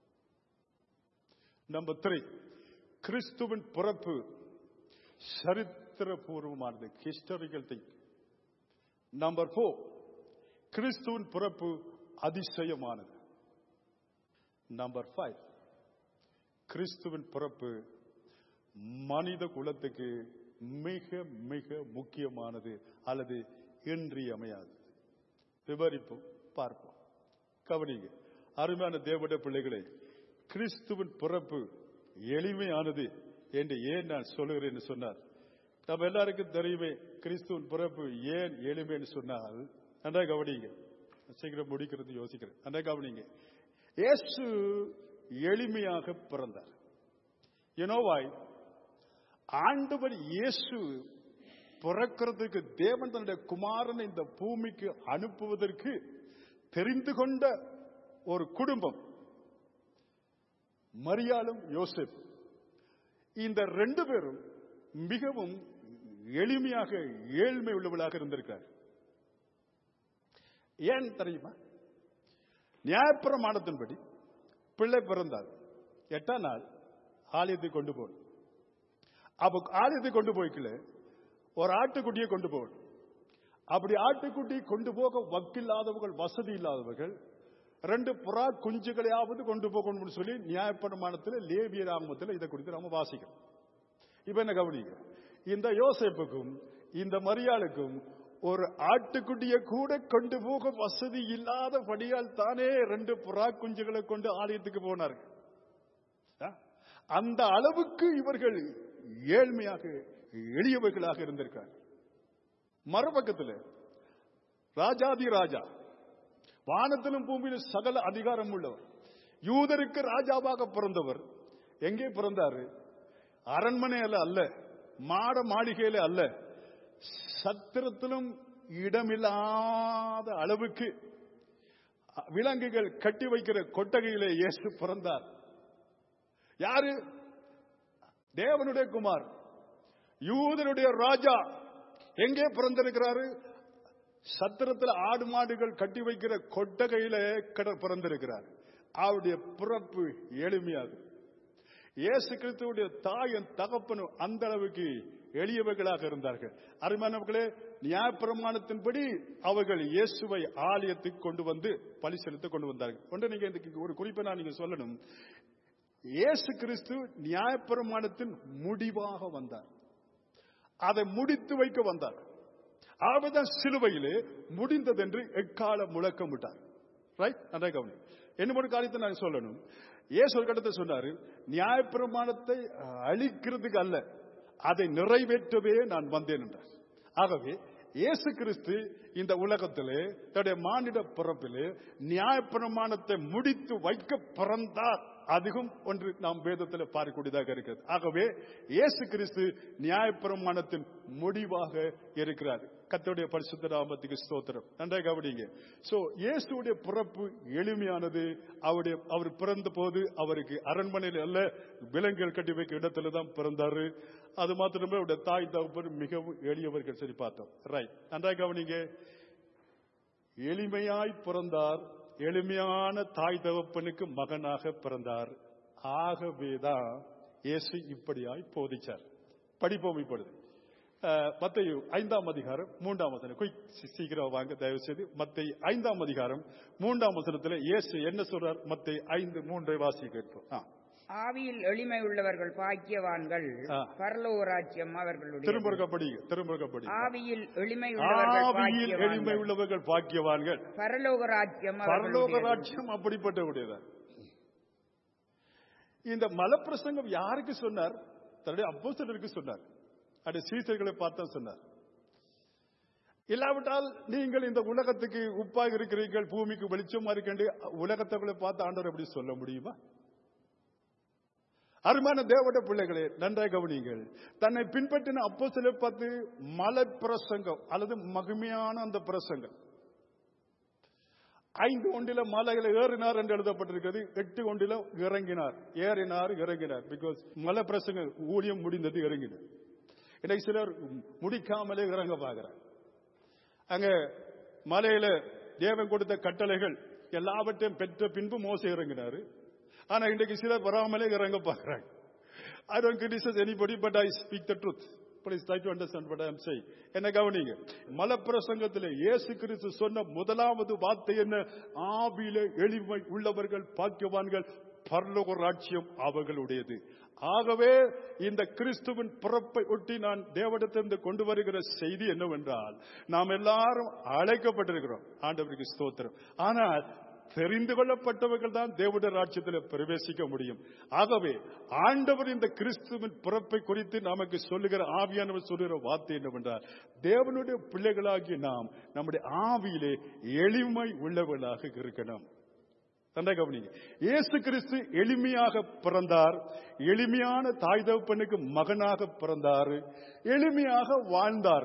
Speaker 1: நம்பர் த்ரீ கிறிஸ்துவின் பிறப்பு சரித்திரபூர்வமானது ஹிஸ்டாரிக்கல் திங் நம்பர் ஃபோர் கிறிஸ்துவின் பிறப்பு அதிசயமானது நம்பர் ஃபைவ் கிறிஸ்துவின் பிறப்பு மனித குலத்துக்கு மிக மிக முக்கியமானது அல்லது இன்றியமையாது விவரிப்போம் பார்ப்போம் கவனிங்க அருமையான தேவட பிள்ளைகளே கிறிஸ்துவின் பிறப்பு எளிமையானது என்று ஏன் நான் சொல்லுகிறேன் என்று சொன்னார் நம்ம எல்லாருக்கும் தெரியுமே கிறிஸ்துவின் பிறப்பு ஏன் எளிமைன்னு சொன்னால் நன்றா கவனிங்க சீக்கிரம் முடிக்கிறது யோசிக்கிறேன் நன்றா கவனிங்க இயேசு எளிமையாக பிறந்தார் யுனோவாய் ஆண்டவர் இயேசு பிறக்கிறதுக்கு தேவன் தன்னுடைய குமாரனை இந்த பூமிக்கு அனுப்புவதற்கு தெரிந்து கொண்ட ஒரு குடும்பம் மரியாளும் யோசேப் இந்த ரெண்டு பேரும் மிகவும் எளிமையாக ஏழ்மை உள்ளவளாக இருந்திருக்கார் ஏன் தெரியுமா நியாயப்பிரமாணத்தின்படி பிள்ளை பிறந்தார் எட்டாம் நாள் ஆலயத்தை கொண்டு போகணும் அப்ப ஆலயத்தை கொண்டு போய்க்கல ஒரு ஆட்டுக்குட்டியை கொண்டு போகணும் அப்படி ஆட்டுக்குட்டி கொண்டு போக வக்கில்லாதவர்கள் வசதி இல்லாதவர்கள் ரெண்டு புறா குஞ்சுகளையாவது கொண்டு போகணும்னு சொல்லி நியாயப்பிரமாணத்தில் லேவிய ராமத்தில் இதை குறித்து நாம வாசிக்கிறோம் இப்ப என்ன கவனிங்க இந்த யோசேப்புக்கும் இந்த மரியாளுக்கும் ஒரு ஆட்டுக்குட்டியை கூட கொண்டு போக வசதி இல்லாத படியால் தானே ரெண்டு புறா குஞ்சுகளை கொண்டு ஆலயத்துக்கு போனார்கள் ஆ? அந்த அளவுக்கு இவர்கள் ஏழ்மையாக எளியவர்களாக இருந்திருக்காங்க மறுபக்கத்தில் ராஜாதி ராஜா வானத்திலும் பூமியிலும் சகல அதிகாரம் உள்ளவர் யூதருக்கு ராஜாவாக பிறந்தவர் எங்கே பிறந்தாரு அரண்மனையில அல்ல மாட மாளிகையில அல்ல சத்திரத்திலும் இடமில்லாத அளவுக்கு விலங்குகள் கட்டி வைக்கிற கொட்டகையிலே இயேசு பிறந்தார் யாரு தேவனுடைய குமார் யூதனுடைய ராஜா எங்கே பிறந்திருக்கிறாரு சத்திரத்தில் ஆடு மாடுகள் கட்டி வைக்கிற கொட்டகையில கட பிறந்திருக்கிறார் அவருடைய பிறப்பு எளிமையாது இயேசு கிறிஸ்துவுடைய தாயும் தகப்பனும் அந்த அளவுக்கு எளியவர்களாக இருந்தார்கள் அருமையானவர்களே நியாயப்பிரமாணத்தின்படி அவர்கள் இயேசுவை ஆலயத்துக்கு கொண்டு வந்து பலி செலுத்த கொண்டு வந்தார்கள் ஒன்று நீங்க இதுக்கு ஒரு குறிப்பை நான் நீங்க சொல்லணும் இயேசு கிறிஸ்து நியாயப்பிரமாணத்தின் முடிவாக வந்தார் அதை முடித்து வைக்க வந்தார் அவர்தான் சிலுவையிலே முடிந்ததென்று எக்கால முழக்கமிட்டார் ரைட் நன்றா கவனி என்ன ஒரு காரியத்தை நான் சொல்லணும் இயேசு ஒரு கட்டத்தை சொன்னாரு நியாயப்பிரமாணத்தை அழிக்கிறதுக்கு அல்ல அதை நிறைவேற்றவே நான் வந்தேன் என்றார் ஆகவே இயேசு கிறிஸ்து இந்த உலகத்திலே தன்னுடைய மானிட பிறப்பிலே நியாயப்பிரமாணத்தை முடித்து வைக்க பிறந்தார் அதுவும் ஒன்று நாம் வேதத்தில் பார்க்கக்கூடியதாக இருக்கிறது ஆகவே இயேசு கிறிஸ்து நியாயப்பிரமாணத்தின் முடிவாக இருக்கிறார் கத்தோடைய பரிசுத்த நாமத்துக்கு ஸ்தோத்திரம் நன்றாக கவனிங்க சோ இயேசுடைய பிறப்பு எளிமையானது அவருடைய அவர் பிறந்த போது அவருக்கு அரண்மனையில் அல்ல விலங்குகள் கட்டி வைக்க இடத்துல தான் பிறந்தாரு அது மாத்திரமே அவருடைய தாய் தகப்பர் மிகவும் எளியவர்கள் சரி பார்த்தோம் ரைட் நன்றாக கவனிங்க எளிமையாய் பிறந்தார் எளிமையான தாய் தகப்பனுக்கு மகனாக பிறந்தார் ஆகவேதான் இயேசு இப்படியாய் போதிச்சார் படிப்போம் இப்பொழுது மத்தையு ஐந்தாம் அதிகாரம் மூன்றாம் வசனம் குயிக் சீக்கிரம் வாங்க தயவு செய்து மத்தை ஐந்தாம் அதிகாரம் மூன்றாம் வசனத்துல இயேசு என்ன சொல்றார் மத்தை ஐந்து மூன்றை வாசி கேட்போம் ஆ.
Speaker 2: ஆவியில் எளிமை உள்ளவர்கள் பாக்கியவான்கள்
Speaker 1: ஆ.
Speaker 2: பரலோராஜ்யம் அவர்களுடைய
Speaker 1: திரும்ப ஒருக்கா படிங்க திரும்ப ஒருக்கா படிங்க
Speaker 2: ஆவியில் எளிமை உள்ளவர்கள்
Speaker 1: ஆவியில் எளிமை
Speaker 2: பாக்கியவான்கள்
Speaker 1: உள்ளவர்கள் பாக்கியவான்கள்
Speaker 2: பரலோகராஜ்யம்
Speaker 1: பரலோக
Speaker 2: அவர்களுடைய
Speaker 1: ராஜ்யம் அப்படிப்பட்ட உடையதான் இந்த மலப்பிரசங்கம் யாருக்கு சொன்னார் தன்னுடைய அப்போஸ்தலருக்கு சொன்னார் அது சீசர்களை பார்த்தா சொன்னார் இல்லாவிட்டால் நீங்கள் இந்த உலகத்துக்கு உப்பாக இருக்கிறீர்கள் பூமிக்கு வெளிச்சமா இருக்கண்டு உலகத்தை பார்த்து ஆண்டவர் எப்படி சொல்ல முடியுமா அருமையான தேவட பிள்ளைகளே நன்றாக கவனியுங்கள் தன்னை பின்பற்றின அப்போ சில பார்த்து மலை பிரசங்கம் அல்லது மகிமையான அந்த பிரசங்கம் ஐந்து ஒன்றில மலைகளை ஏறினார் என்று எழுதப்பட்டிருக்கிறது எட்டு ஒன்றில இறங்கினார் ஏறினார் இறங்கினார் பிகாஸ் மலை பிரசங்க ஊழியம் முடிந்தது இறங்கினார் இன்னைக்கு சிலர் முடிக்காமலே இறங்க பார்க்கிறார் அங்க மலையில தேவன் கொடுத்த கட்டளைகள் எல்லாவற்றையும் பெற்ற பின்பு மோச இறங்கினாரு ஆனா இன்றைக்கு சிலர் வராமலே இறங்க பார்க்கிறாங்க I don't criticise anybody but I speak the truth Please try to understand what I am saying. என்ன கவனிங்க மலப்பிரசங்கத்தில் இயேசு கிறிஸ்து சொன்ன முதலாவது வார்த்தை என்ன ஆவியில எளிமை உள்ளவர்கள் பாக்கியவான்கள் பரலோக ராட்சியம் அவர்களுடையது ஆகவே இந்த கிறிஸ்துவின் பிறப்பை ஒட்டி நான் தேவடத்திலிருந்து கொண்டு வருகிற செய்தி என்னவென்றால் நாம் எல்லாரும் அழைக்கப்பட்டிருக்கிறோம் ஆண்டவருக்கு ஸ்தோத்திரம் ஆனால் தெரிந்து கொள்ளப்பட்டவர்கள் தான் தேவட ராட்சியத்தில் பிரவேசிக்க முடியும் ஆகவே ஆண்டவர் இந்த கிறிஸ்துவின் பிறப்பை குறித்து நமக்கு சொல்லுகிற ஆவியானவர் சொல்லுகிற வார்த்தை என்னவென்றால் தேவனுடைய பிள்ளைகளாகிய நாம் நம்முடைய ஆவியிலே எளிமை உள்ளவர்களாக இருக்கணும் தண்டை கவனிங்க இயேசு கிறிஸ்து எளிமையாக பிறந்தார் எளிமையான தாய் தகப்பனுக்கு மகனாக பிறந்தார் எளிமையாக வாழ்ந்தார்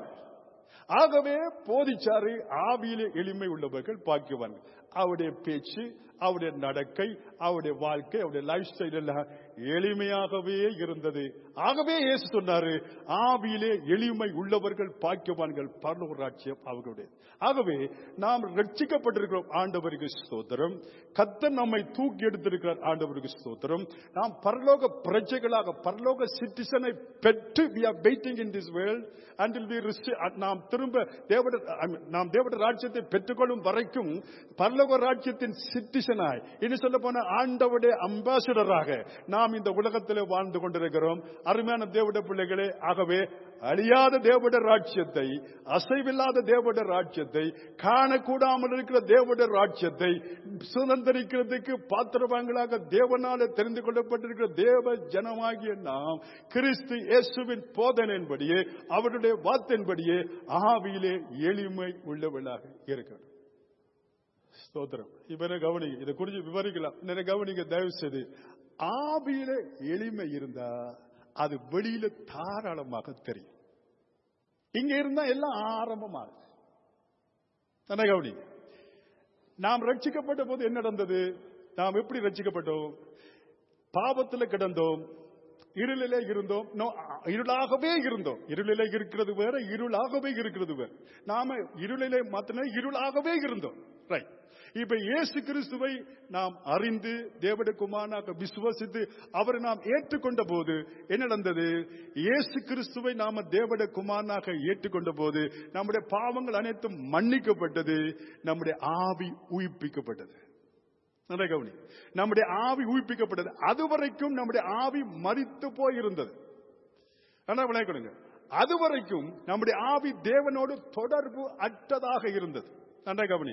Speaker 1: ஆகவே போதிச்சாரு ஆவியிலே எளிமை உள்ளவர்கள் பாக்கியவான்கள் அவருடைய பேச்சு அவருடைய நடக்கை அவருடைய வாழ்க்கை அவருடைய லைஃப் ஸ்டைல் எல்லாம் எளிமையாகவே இருந்தது ஆகவே இயேசு சொன்னாரு ஆவியிலே எளிமை உள்ளவர்கள் பாக்கியவான்கள் பரலோக ராட்சியம் அவர்களுடைய ஆகவே நாம் ரட்சிக்கப்பட்டிருக்கிறோம் ஆண்டவருக்கு ஸ்தோத்திரம் கத்தர் நம்மை தூக்கி எடுத்திருக்கிறார் ஆண்டவருக்கு ஸ்தோத்திரம் நாம் பரலோக பிரஜைகளாக பரலோக சிட்டிசனை பெற்று we are waiting in this world until we receive நாம் திரும்ப தேவட I mean, நாம் தேவட ராஜ்யத்தை பெற்றுக்கொள்ளும் வரைக்கும் பரலோக ராஜ்யத்தின் சிட்டிசனாய் இனி சொல்ல போன ஆண்டவுடைய அம்பாசிடராக நாம் இந்த உலகத்திலே வாழ்ந்து கொண்டிருக்கிறோம் அருமையான தேவட பிள்ளைகளே ஆகவே அழியாத தேவட ராஜ்யத்தை அசைவில்லாத தேவட ராஜ்யத்தை காணக்கூடாமல் இருக்கிற தேவட ராஜ்யத்தை சுதந்திரிக்கிறதுக்கு பாத்திரவான்களாக தேவனால தெரிந்து கொள்ளப்பட்டிருக்கிற தேவ ஜனமாகிய நாம் கிறிஸ்து இயேசுவின் போதனையின்படியே அவருடைய வார்த்தையின்படியே ஆவியிலே எளிமை உள்ளவர்களாக இருக்கிறோம் ஸ்தோத்திரம் இப்ப என்ன கவனிங்க இதை குறித்து விவரிக்கலாம் என்ன கவனிங்க தயவு செய்து ஆவியில எளிமை இருந்தா அது வெளியில தாராளமாக தெரியும் இங்க இருந்தா எல்லாம் ஆரம்பமாகுது என்ன கவனிங்க நாம் ரட்சிக்கப்பட்ட போது என்ன நடந்தது நாம் எப்படி ரட்சிக்கப்பட்டோம் பாவத்தில் கிடந்தோம் இருளிலே இருந்தோம் No, இருளாகவே இருந்தோம் இருளிலே இருக்கிறது வேற இருளாகவே இருக்கிறது வேற நாம இருளிலே மாத்தின இருளாகவே இருந்தோம் ரைட் இப்ப இயேசு கிறிஸ்துவை நாம் அறிந்து தேவட குமாரனாக விசுவசித்து அவரை நாம் ஏற்றுக்கொண்ட போது என்ன நடந்தது இயேசு கிறிஸ்துவை நாம தேவட குமாரனாக ஏற்றுக்கொண்ட போது நம்முடைய பாவங்கள் அனைத்தும் மன்னிக்கப்பட்டது நம்முடைய ஆவி உயிர்ப்பிக்கப்பட்டது நல்ல கவனி நம்முடைய ஆவி உயிர்ப்பிக்கப்பட்டது அதுவரைக்கும் நம்முடைய ஆவி மறித்து போயிருந்தது நல்லா விளையாடுங்க அதுவரைக்கும் நம்முடைய ஆவி தேவனோடு தொடர்பு அற்றதாக இருந்தது நன்றா கவனி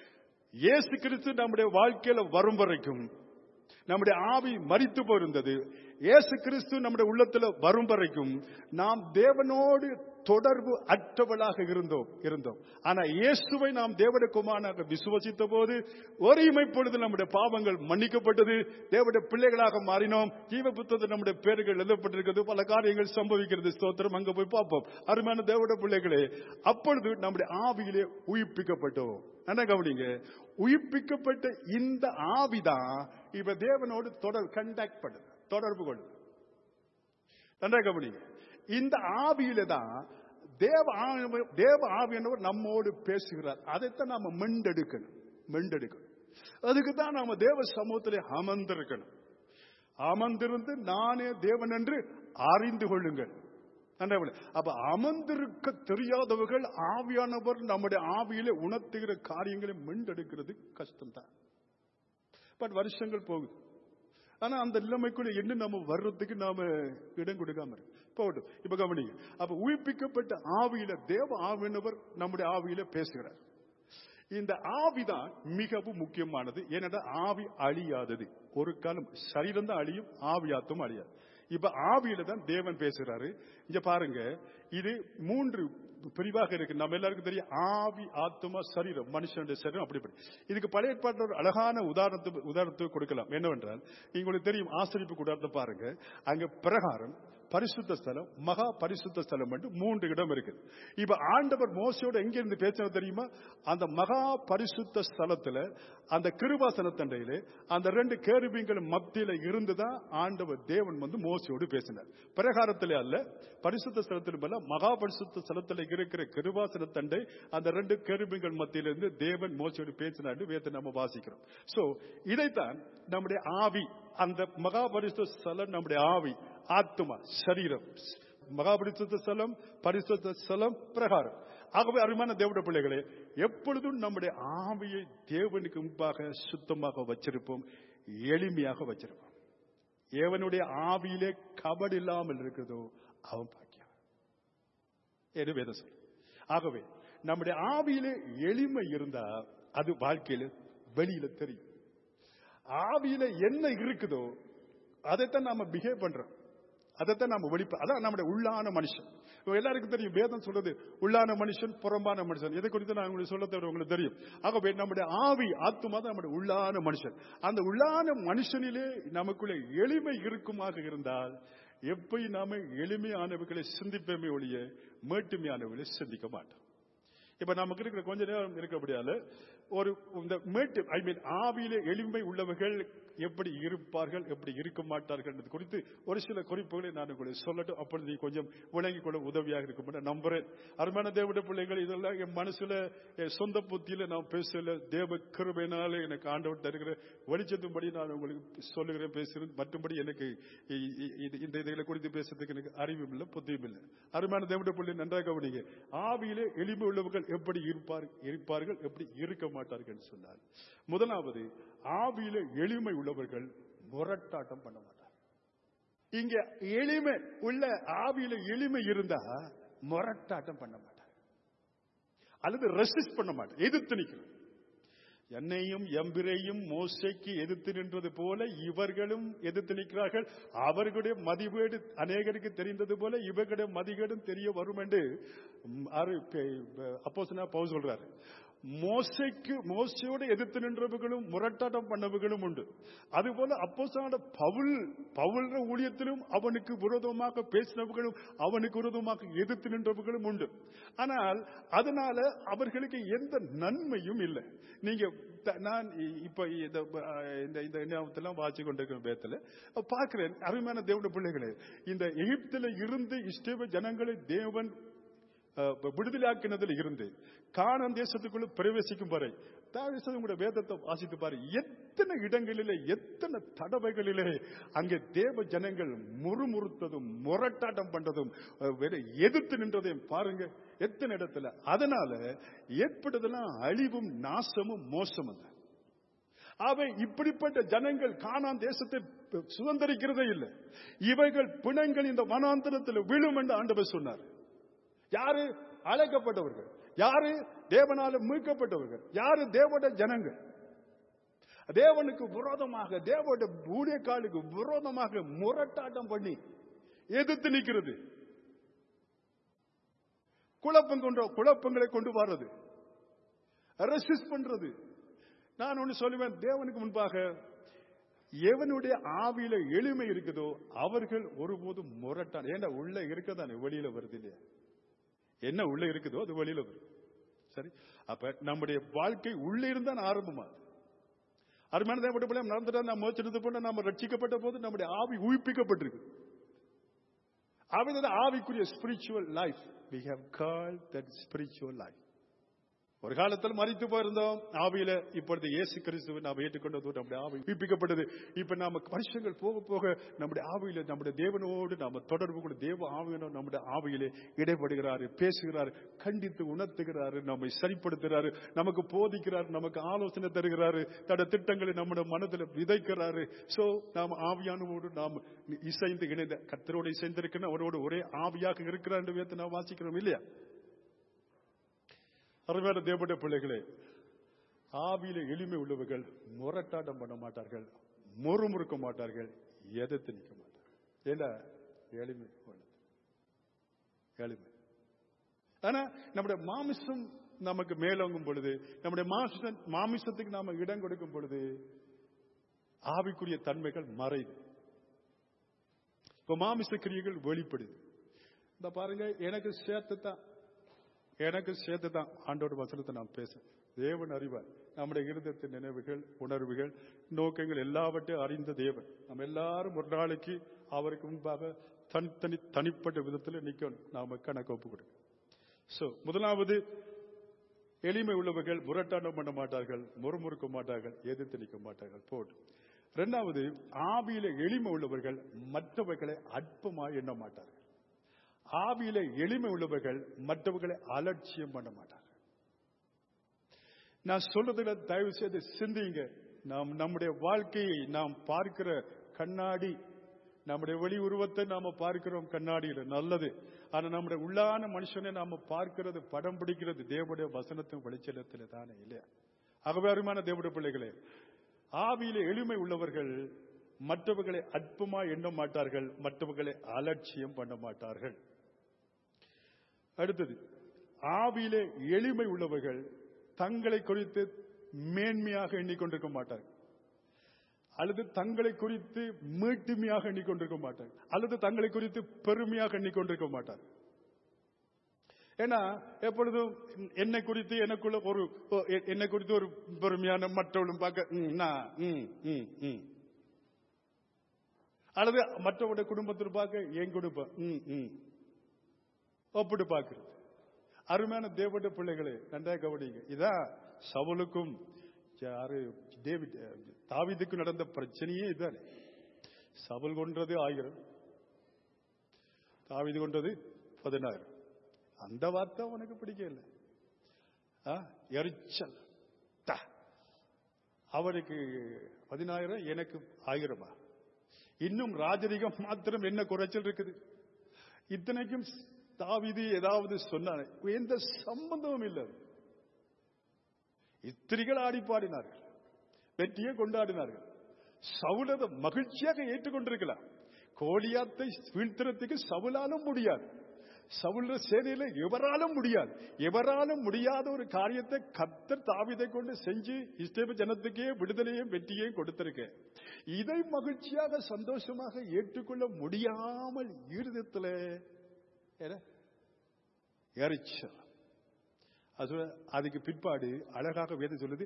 Speaker 1: இயேசு கிறிஸ்து நம்முடைய வாழ்க்கையில வரும் வரைக்கும் நம்முடைய ஆவி மறித்து போயிருந்தது இயேசு கிறிஸ்து நம்முடைய உள்ளத்துல வரும் வரைக்கும் நாம் தேவனோடு தொடர்பு அற்றவளாக இருந்தோம் இருந்தோம் ஆனா இயேசுவை நாம் தேவட குமாரனாக விசுவசித்த போது ஒரு இமைப்பொழுது நம்முடைய பாவங்கள் மன்னிக்கப்பட்டது தேவட பிள்ளைகளாக மாறினோம் ஜீவ புத்தகத்தில் நம்முடைய பேர்கள் எழுதப்பட்டிருக்கிறது பல காரியங்கள் சம்பவிக்கிறது ஸ்தோத்திரம் அங்க போய் பார்ப்போம் அருமையான தேவட பிள்ளைகளே அப்பொழுது நம்முடைய ஆவியிலே உயிர்ப்பிக்கப்பட்டோம் என்ன கவனிங்க உயிர்ப்பிக்கப்பட்ட இந்த ஆவிதான் இப்ப தேவனோடு தொடர் கண்டாக்ட் பண்ணுது தொடர்பு கொள்ளுது நன்றா கவனிங்க இந்த ஆவியில தான் தேவ ஆவி- தேவ ஆவியானவர் நம்மோடு பேசுகிறார் அதைத்தான் நாம மெண்டெடுக்கணும் மெண்டெடுக்கணும் அதுக்கு தான் நாம தேவ சமூகத்திலே அமர்ந்திருக்கணும் அமர்ந்திருந்து நானே தேவன் என்று அறிந்து கொள்ளுங்கள் நன்றாக அப்ப அமர்ந்திருக்க தெரியாதவர்கள் ஆவியானவர் நம்முடைய ஆவியிலே உணர்த்துகிற காரியங்களை மெண்டெடுக்கிறது கஷ்டம்தான் பட் வருஷங்கள் போகுது ஆனா அந்த நிலைமைக்குள்ள என்ன நம்ம வர்றதுக்கு நாம இடம் கொடுக்காம இருக்கு போகட்டும் இப்ப கவனிங்க அப்ப உயிர்ப்பிக்கப்பட்ட ஆவியில தேவ ஆவியினவர் நம்முடைய ஆவியில பேசுகிறார் இந்த ஆவிதான் மிகவும் முக்கியமானது ஏனென்றா ஆவி அழியாதது ஒரு காலம் சரீரம் தான் அழியும் ஆவியாத்தும் அழியாது இப்ப ஆவியில தான் தேவன் பேசுறாரு இங்க பாருங்க இது மூன்று பிரிவாக இருக்கு நம்ம எல்லாருக்கும் தெரியும் ஆவி ஆத்மா சரீரம் மனுஷனுடைய சரீரம் அப்படிப்படி இதுக்கு பழைய ஏற்பாட்டில் ஒரு அழகான உதாரணத்து உதாரணத்தை கொடுக்கலாம் என்னவென்றால் உங்களுக்கு தெரியும் ஆசிரிப்பு கூடாரத்தை பாருங்க அங்க பிரகாரம் பரிசுத்த ஸ்தலம் மகா பரிசுத்த ஸ்தலம் என்று மூன்று இடம் இருக்குது இப்ப ஆண்டவர் மோசையோட எங்க இருந்து பேசினது தெரியுமா அந்த மகா பரிசுத்த ஸ்தலத்துல அந்த கிருபாசனத்தண்டையிலே அந்த ரெண்டு கேருபீங்கள் மத்தியில இருந்துதான் ஆண்டவர் தேவன் வந்து மோசையோடு பேசினார் பிரகாரத்திலே அல்ல பரிசுத்த ஸ்தலத்திலும் அல்ல மகா பரிசுத்த ஸ்தலத்தில் இருக்கிற கிருபாசனத்தண்டை அந்த ரெண்டு கேருபீங்கள் மத்தியிலிருந்து தேவன் மோசையோடு பேசினார் வேத நம்ம வாசிக்கிறோம் சோ இதைத்தான் நம்முடைய ஆவி அந்த மகா பரிசுத்த ஸ்தலம் நம்முடைய ஆவி ஆத்மா சரீரம் மகாபரிசுத்த ஸ்தலம் பரிசுத்த ஸ்தலம் பிரகாரம் ஆகவே அருமையான தேவட பிள்ளைகளே எப்பொழுதும் நம்முடைய ஆவியை தேவனுக்கு முன்பாக சுத்தமாக வச்சிருப்போம் எளிமையாக வச்சிருப்போம் எவனுடைய ஆவியிலே கபடு இல்லாமல் இருக்கிறதோ அவன் பாக்கியம் என்று வேதம் சொல்லு ஆகவே நம்முடைய ஆவியிலே எளிமை இருந்தா அது வாழ்க்கையில வெளியில தெரியும் ஆவியில என்ன இருக்குதோ அதைத்தான் நாம பிஹேவ் பண்றோம் அதைத்தான் நாம வெளிப்ப அதான் நம்முடைய உள்ளான மனுஷன் இப்ப எல்லாருக்கும் தெரியும் வேதம் சொல்றது உள்ளான மனுஷன் புறம்பான மனுஷன் இதை குறித்து நான் உங்களுக்கு சொல்ல தவிர உங்களுக்கு தெரியும் ஆகவே நம்முடைய ஆவி ஆத்துமா தான் நம்முடைய உள்ளான மனுஷன் அந்த உள்ளான மனுஷனிலே நமக்குள்ள எளிமை இருக்குமாக இருந்தால் எப்பயும் நாம எளிமையானவர்களை சிந்திப்போமே ஒழிய மேட்டுமையானவர்களை சிந்திக்க மாட்டோம் இப்ப நமக்கு இருக்கிற கொஞ்ச நேரம் இருக்க முடியாது ஒரு இந்த மேட்டு ஐ மீன் ஆவியிலே எளிமை உள்ளவர்கள் எப்படி இருப்பார்கள் எப்படி இருக்க மாட்டார்கள் என்பது குறித்து ஒரு சில குறிப்புகளை நான் உங்களுக்கு சொல்லட்டும் அப்பொழுது நீ கொஞ்சம் விளங்கிக் கொள்ள உதவியாக இருக்கும் என்று நம்புறேன் அருமையான தேவட பிள்ளைகள் இதெல்லாம் என் மனசுல என் சொந்த புத்தியில நான் பேசல தேவ கிருபையினால எனக்கு ஆண்டவர் தருகிற வெளிச்சத்தும்படி நான் உங்களுக்கு சொல்லுகிறேன் பேசுகிறேன் மற்றபடி எனக்கு இ- இ- இது- இந்த இதைகளை குறித்து பேசுறதுக்கு எனக்கு அறிவும் இல்லை புத்தியும் இல்லை அருமையான தேவட பிள்ளை நன்றாக கவனிங்க ஆவியிலே எளிமை உள்ளவர்கள் எப்படி இருப்பார் இருப்பார்கள் எப்படி இருக்க மாட்டார்கள் என்று சொன்னார் முதலாவது ஆவியிலே எளிமை உள்ளவர்கள் முரட்டாட்டம் பண்ண மாட்டார் இங்க எளிமை உள்ள ஆவியில எளிமை இருந்தா முரட்டாட்டம் பண்ண மாட்டார் அல்லது ரெசிஸ்ட் பண்ண மாட்டார் எதிர்த்து நிற்கணும் என்னையும் எம்பிரையும் மோசைக்கு எதிர்த்து நின்றது போல இவர்களும் எதிர்த்து நிற்கிறார்கள் அவர்களுடைய மதிவேடு அநேகருக்கு தெரிந்தது போல இவர்களுடைய மதிகேடும் தெரிய வரும் என்று அப்போசனா பவுல் சொல்றாரு மோசைக்கு மோசையோடு எதிர்த்து நின்றவர்களும் முரட்டாட்டம் பண்ணவர்களும் உண்டு அதுபோல அப்போசான பவுல் பவுல்ற ஊழியத்திலும் அவனுக்கு விரோதமாக பேசினவர்களும் அவனுக்கு விரோதமாக எதிர்த்து நின்றவர்களும் உண்டு ஆனால் அதனால அவர்களுக்கு எந்த நன்மையும் இல்லை நீங்க த- நான் இ- இப்ப இந்த அஹ், இந்த இந்த எண்ணாமத்தெல்லாம் வாசி கொண்டிருக்கிற பேத்துல பார்க்கிறேன் அருமையான தேவனுடைய பிள்ளைகளே இந்த எகிப்தில இருந்து இஸ்ரேல் ஜனங்களை தேவன் அஹ், விடுதலையாக்கினதில் இருந்து கானான் தேசத்துக்குள்ள பிரவேசிக்கும் வரை தாவிசது உங்களுடைய வேதத்தை வாசித்து பாரு எத்தனை இடங்களிலே எத்தனை தடவைகளிலே அங்கே தேவ ஜனங்கள் முறுமுறுத்ததும் முரட்டாட்டம் பண்றதும் அஹ், வேற எதிர்த்து நின்றதையும் பாருங்க எத்தனை இடத்துல அதனால ஏற்பட்டதெல்லாம் அழிவும் நாசமும் மோசமும் தான் அவை இப்படிப்பட்ட ஜனங்கள் காணான் தேசத்தை சுதந்திரிக்கிறதே இல்லை இவைகள் பிணங்கள் இந்த வனாந்தரத்தில் விழும் என்று ஆண்டவர் சொன்னார் யாரு அழைக்கப்பட்டவர்கள் யாரு தேவனால மீட்கப்பட்டவர்கள் யாரு தேவோட ஜனங்கள் தேவனுக்கு விரோதமாக தேவோட ஊழியக்காலுக்கு விரோதமாக முரட்டாட்டம் பண்ணி எதிர்த்து நிற்கிறது குழப்பம் கொண்ட குழப்பங்களை கொண்டு வர்றது ரெசிஸ்ட் பண்றது நான் ஒன்று சொல்லுவேன் தேவனுக்கு முன்பாக எவனுடைய ஆவியில எளிமை இருக்குதோ அவர்கள் ஒருபோதும் முரட்டான் ஏன்னா உள்ள இருக்கதானே வெளியில வருது இல்லையா என்ன உள்ள இருக்குதோ அது வெளியில வரும் சரி அப்ப நம்முடைய வாழ்க்கை உள்ள இருந்தா ஆரம்பமா அருமையான தேவனுடைய பிள்ளை நடந்துட்டா நாம் மோச்சினது போல நாம ரட்சிக்கப்பட்ட போது நம்முடைய ஆவி உயிர்ப்பிக்கப்பட்டிருக்கு ஆவிதான் ஆவிக்குரிய spiritual life we have called that spiritual life ஒரு காலத்தில் மறித்து போயிருந்தோம் ஆவியில இப்பொழுது இயேசு கிறிஸ்துவை நாம் ஏற்றுக்கொண்டது நம்முடைய ஆவி உயிர்ப்பிக்கப்பட்டது இப்ப நாம வருஷங்கள் போக போக நம்முடைய ஆவியில நம்முடைய தேவனோடு நாம தொடர்பு கூட தேவ ஆவியனோடு நம்முடைய ஆவியிலே இடைப்படுகிறாரு பேசுகிறாரு கண்டித்து உணர்த்துகிறாரு நம்மை சரிப்படுத்துகிறாரு நமக்கு போதிக்கிறாரு நமக்கு ஆலோசனை தருகிறாரு தட திட்டங்களை நம்முடைய மனதில் விதைக்கிறாரு சோ நாம் ஆவியானவோடு நாம் இசைந்து இணைந்த கத்தரோடு இசைந்திருக்கணும் அவரோடு ஒரே ஆவியாக இருக்கிறார் என்று வேதத்தை நாம் வாசிக்கிறோம் இல்லையா அருமையான தேவனுடைய பிள்ளைகளே ஆவியில எளிமை உள்ளவர்கள் முரட்டாட்டம் பண்ண மாட்டார்கள் முறுமுறுக்க மாட்டார்கள் எதிர்த்து நிற்க மாட்டார்கள் ஏன்னா எளிமை உள்ளது எளிமை ஆனா நம்முடைய மாமிசம் நமக்கு மேலோங்கும் பொழுது நம்முடைய மாமிச மாமிசத்துக்கு நாம இடம் கொடுக்கும் பொழுது ஆவிக்குரிய தன்மைகள் மறைது இப்ப மாமிச கிரியைகள் வெளிப்படுது இந்த பாருங்க எனக்கு சேர்த்து தான் எனக்கு சேர்த்து தான் ஆண்டோட வசனத்தை நான் பேசுறேன் தேவன் அறிவார் நம்முடைய இருதயத்தின் நினைவுகள் உணர்வுகள் நோக்கங்கள் எல்லாவற்றையும் அறிந்த தேவன் நம்ம எல்லாரும் ஒரு நாளைக்கு அவருக்கு முன்பாக தனித்தனி தனிப்பட்ட விதத்தில் நிக்கணும் நாம கணக்கு ஒப்பு கொடுக்க சோ முதலாவது எளிமை உள்ளவர்கள் முரட்டாட்டம் பண்ண மாட்டார்கள் முறுமுறுக்க மாட்டார்கள் எதிர்த்து நிற்க மாட்டார்கள் போட்டு இரண்டாவது ஆவியில எளிமை உள்ளவர்கள் மற்றவர்களை அற்பமாய் எண்ண மாட்டார்கள் ஆவியில எளிமை உள்ளவர்கள் மற்றவர்களை அலட்சியம் பண்ண மாட்டார்கள் நான் சொல்றதுல தயவு செய்து சிந்திங்க நாம் நம்முடைய வாழ்க்கையை நாம் பார்க்கிற கண்ணாடி நம்முடைய வெளி உருவத்தை நாம பார்க்கிறோம் கண்ணாடியில நல்லது ஆனா நம்முடைய உள்ளான மனுஷனை நாம பார்க்கிறது படம் பிடிக்கிறது தேவனுடைய வசனத்தின் வெளிச்சலத்தில் தானே இல்லையா ஆகவே அருமையான தேவனுடைய பிள்ளைகளே ஆவியில எளிமை உள்ளவர்கள் மற்றவர்களை அற்பமா எண்ண மாட்டார்கள் மற்றவர்களை அலட்சியம் பண்ண மாட்டார்கள் அடுத்தது ஆவியிலே எளிமை உள்ளவர்கள் தங்களை குறித்து மேன்மையாக எண்ணிக்கொண்டிருக்க மாட்டார்கள் அல்லது தங்களை குறித்து மீட்டுமையாக எண்ணிக்கொண்டிருக்க மாட்டார்கள் அல்லது தங்களை குறித்து பெருமையாக எண்ணிக்கொண்டிருக்க மாட்டார்கள் ஏன்னா எப்பொழுதும் என்னை குறித்து எனக்குள்ள ஒரு ஓ, எ- என்னை குறித்து ஒரு பெருமையான மற்றவர்களும் பார்க்க ம், நான், ம், ம், ம். அல்லது மற்றவருடைய குடும்பத்தில் பார்க்க என் குடும்பம் ம், ம். ஒப்பிட்டு பார்க்கிறது அருமையான தேவனுடைய பிள்ளைகளே நன்றாக கவனிங்க இதான் சவுலுக்கும் யாரு டேவிட் தாவீதுக்கும் நடந்த பிரச்சனையே இதானே சவுல் கொன்றது ஆயிரம் தாவீது கொன்றது பதினாயிரம் அந்த வார்த்தை உனக்கு பிடிக்கல ஆ, எரிச்சல் த. அவருக்கு பதினாயிரம் எனக்கு ஆயிரமா இன்னும் ராஜரிகம் மாத்திரம் என்ன குறைச்சல் இருக்குது இத்தனைக்கும் தாவிது ஏதாவது சொன்னானே எந்த சம்பந்தமும் இல்லை இத்திரிகள் ஆடி பாடினார்கள் வெற்றியை கொண்டாடினார்கள் சவுலத மகிழ்ச்சியாக ஏற்றுக்கொண்டிருக்கலாம் கோலியாத்தை வீழ்த்துறதுக்கு சவுலாலும் முடியாது சவுல சேனையில எவராலும் முடியாது எவராலும் முடியாத ஒரு காரியத்தை கத்தர் தாவிதை கொண்டு செஞ்சு இஸ்ரேல் ஜனத்துக்கே விடுதலையும் வெற்றியையும் கொடுத்திருக்க இதை மகிழ்ச்சியாக சந்தோஷமாக ஏற்றுக்கொள்ள முடியாமல் ஈடுதத்துல என்ன எரிச்சல் அது அதுக்கு பிற்பாடு அழகாக வேதம் சொல்லுது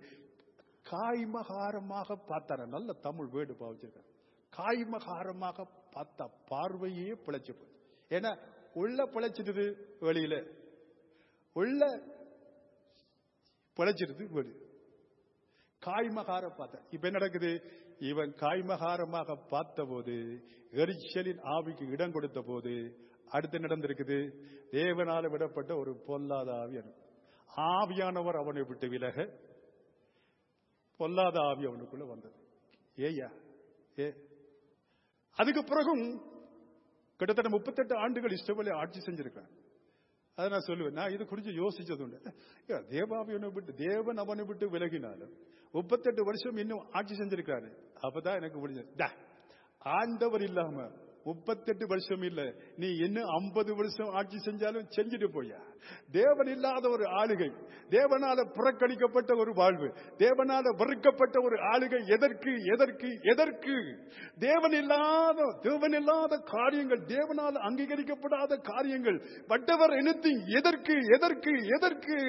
Speaker 1: காய்மகாரமாக பார்த்தார நல்ல தமிழ் வேர்டு பாவிச்சிருக்காரு காய்மகாரமாக பார்த்த பார்வையே பிழைச்சு போச்சு ஏன்னா உள்ள பிழைச்சிடுது வெளியில உள்ள பிழைச்சிடுது வெளி காய்மகார பார்த்த இப்ப என்ன நடக்குது இவன் காய்மகாரமாக பார்த்தபோது எரிச்சலின் ஆவிக்கு இடம் கொடுத்த போது அடுத்து நடந்திருக்குது தேவனால விடப்பட்ட ஒரு பொல்லாத ஆவி அனு ஆவியானவர் அவனை விட்டு விலக பொல்லாத ஆவி அவனுக்குள்ள வந்தது ஏய்யா ஏ அதுக்கு பிறகும் கிட்டத்தட்ட முப்பத்தெட்டு ஆண்டுகள் இஷ்டப்படி ஆட்சி செஞ்சிருக்கான் அதை நான் சொல்லுவேன் நான் இது குறித்து யோசிச்சது உண்டு ஐயா, தேவாவியனை விட்டு தேவன் அவனை விட்டு விலகினாலும் முப்பத்தெட்டு வருஷம் இன்னும் ஆட்சி செஞ்சிருக்காரு அப்பதான் எனக்கு முடிஞ்சது டா, ஆண்டவர் இல்லாம முப்பத்தெட்டு வருஷம் இல்ல நீ இன்னும் ஐம்பது வருஷம் ஆட்சி செஞ்சாலும் செஞ்சுட்டு போயா தேவன் இல்லாத ஒரு ஆளுகை தேவனால புறக்கணிக்கப்பட்ட ஒரு வாழ்வு தேவனால வெறுக்கப்பட்ட ஒரு ஆளுகை எதற்கு எதற்கு எதற்கு தேவன் இல்லாத தேவன் இல்லாத காரியங்கள் தேவனால் அங்கீகரிக்கப்படாத காரியங்கள் வட்டவர் anything எதற்கு எதற்கு எதற்கு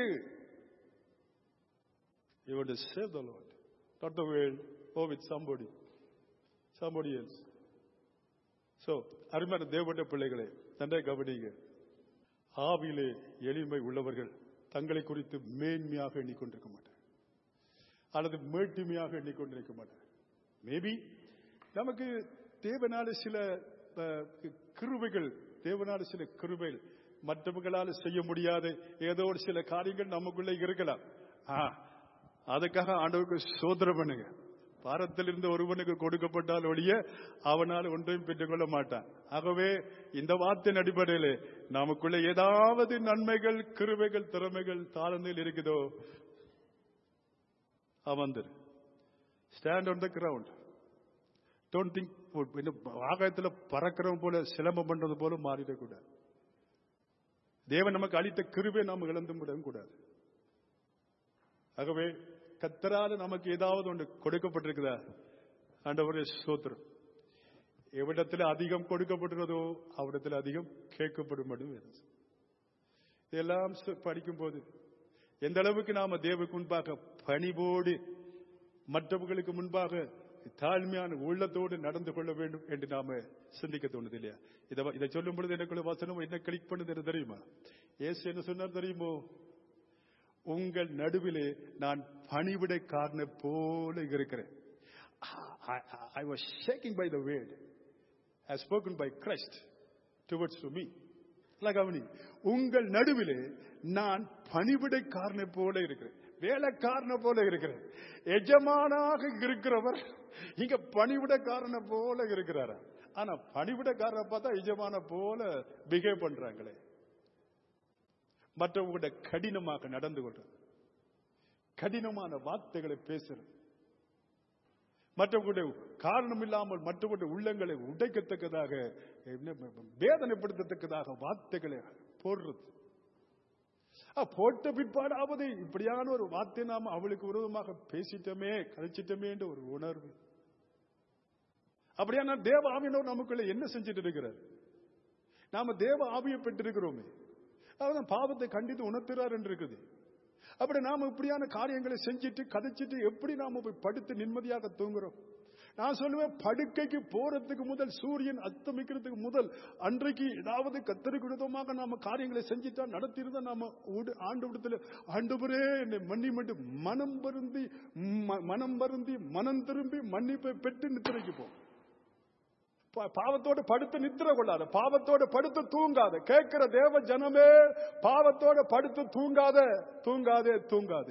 Speaker 1: You want to save the Lord, not the world, or with somebody, somebody else. So, அருமையான தேவனுடைய பிள்ளைகளே நன்றாக கவனிங்க ஆவியிலே எளிமை உள்ளவர்கள் தங்களை குறித்து மேன்மையாக எண்ணிக்கொண்டிருக்க மாட்டார் அல்லது மேட்டுமையாக எண்ணிக்கொண்டிருக்க மாட்டார் மேபி நமக்கு தேவனால சில அஹ், கிருபைகள் தேவனால சில கிருபைகள் மற்றவங்களால செய்ய முடியாத ஏதோ ஒரு சில காரியங்கள் நமக்குள்ள இருக்கலாம் ஆ, அதுக்காக ஆண்டவருக்கு சோதனை பண்ணுங்க பாரத்தில் இருந்த ஒருவனுக்கு கொடுக்கப்பட்டால் ஒழிய அவனால் ஒன்றையும் பெற்றுக்கொள்ள மாட்டான் ஆகவே இந்த வார்த்தையின் அடிப்படையில் நமக்குள்ள ஏதாவது நன்மைகள் கிருபைகள் திறமைகள் தாழ்ந்தில் இருக்குதோ அவந்தர் stand on the ground don't think ஆகாயத்தில் பறக்கிறவன் போல சிலம்பம் பண்றது போல மாறிடக்கூடாது தேவன் நமக்கு அளித்த கிருபை நாம் இழந்து விடவும் கூடாது ஆகவே கத்தரால நமக்கு ஏதாவது ஒன்று கொடுக்கப்பட்டிருக்குதா ஆண்டவரே சோத்திரம் எவ்விடத்தில் அதிகம் கொடுக்கப்பட்டிருந்ததோ அவ்விடத்தில் அதிகம் கேட்கப்படும் இதெல்லாம் சு- படிக்கும்போது எந்த அளவுக்கு நாம தேவக்கு முன்பாக பணிவோடு மற்றவர்களுக்கு முன்பாக தாழ்மையான உள்ளத்தோடு நடந்து கொள்ள வேண்டும் என்று நாம சிந்திக்க தோணுது இல்லையா இதை வ- இதை சொல்லும் பொழுது எனக்குள்ள வசனம் என்ன கிளிக் பண்ணுது எனக்கு தெரியுமா ஏசு என்ன சொன்னார் தெரியுமோ உங்கள் நடுவிலே நான் பணிவிடைக்காரனை போல இருக்கிறேன் I was shaking by the word as spoken by Christ towards to me நல்லா கவனி உங்கள் நடுவிலே நான் பணிவிடைக்காரனை போல இருக்கிறேன் வேலைக்காரனை போல இருக்கிறேன் எஜமானாக இருக்கிறவர் இங்க பணிவிடைக்காரனை போல இருக்கிறாரா ஆனா பணிவிடைக்காரனை பார்த்தா எஜமான போல பிஹேவ் பண்றாங்களே மற்றவங்க கடினமாக நடந்து கொள்றது கடினமான வார்த்தைகளை பேசுறது மற்றவர்களுடைய காரணம் இல்லாமல் மற்றவர்களுடைய உள்ளங்களை உடைக்கத்தக்கதாக என்ன, வேதனைப்படுத்தத்தக்கதாக வார்த்தைகளை போடுறது ஆ, போட்ட பிற்பாடாவது இப்படியான ஒரு வார்த்தை நாம அவளுக்கு விரோதமாக பேசிட்டோமே கழிச்சிட்டோமே என்ற ஒரு உணர்வு அப்படியான தேவ ஆவியினர் நமக்குள்ள என்ன செஞ்சுட்டு இருக்கிறார் நாம தேவ ஆவியை பெற்றிருக்கிறோமே அவன் பாவத்தை கண்டித்து உணர்த்துறார் என்று இருக்குது அப்படி நாம இப்படியான காரியங்களை செஞ்சுட்டு கதைச்சிட்டு எப்படி நாம போய் படுத்து நிம்மதியாக தூங்குறோம் நான் சொல்லுவேன் படுக்கைக்கு போறதுக்கு முதல் சூரியன் அஸ்தமிக்கிறதுக்கு முதல் அன்றைக்கு ஏதாவது கத்தருக்கு விதமாக நாம காரியங்களை செஞ்சுட்டா நடத்திருந்தா நாம உடு- ஆண்டு விடத்துல ஆண்டவரே என்னை மன்னி மட்டும் மனம் வருந்தி ம- மனம் வருந்தி மனம் திரும்பி மன்னிப்பை பெற்று நித்திரைக்கு போ பா- பாவத்தோடு படுத்து நித்திர கொள்ளாத பாவத்தோடு படுத்து தூங்காத கேட்கிற தேவ ஜனமே பாவத்தோடு படுத்து தூங்காத தூங்காதே தூங்காதே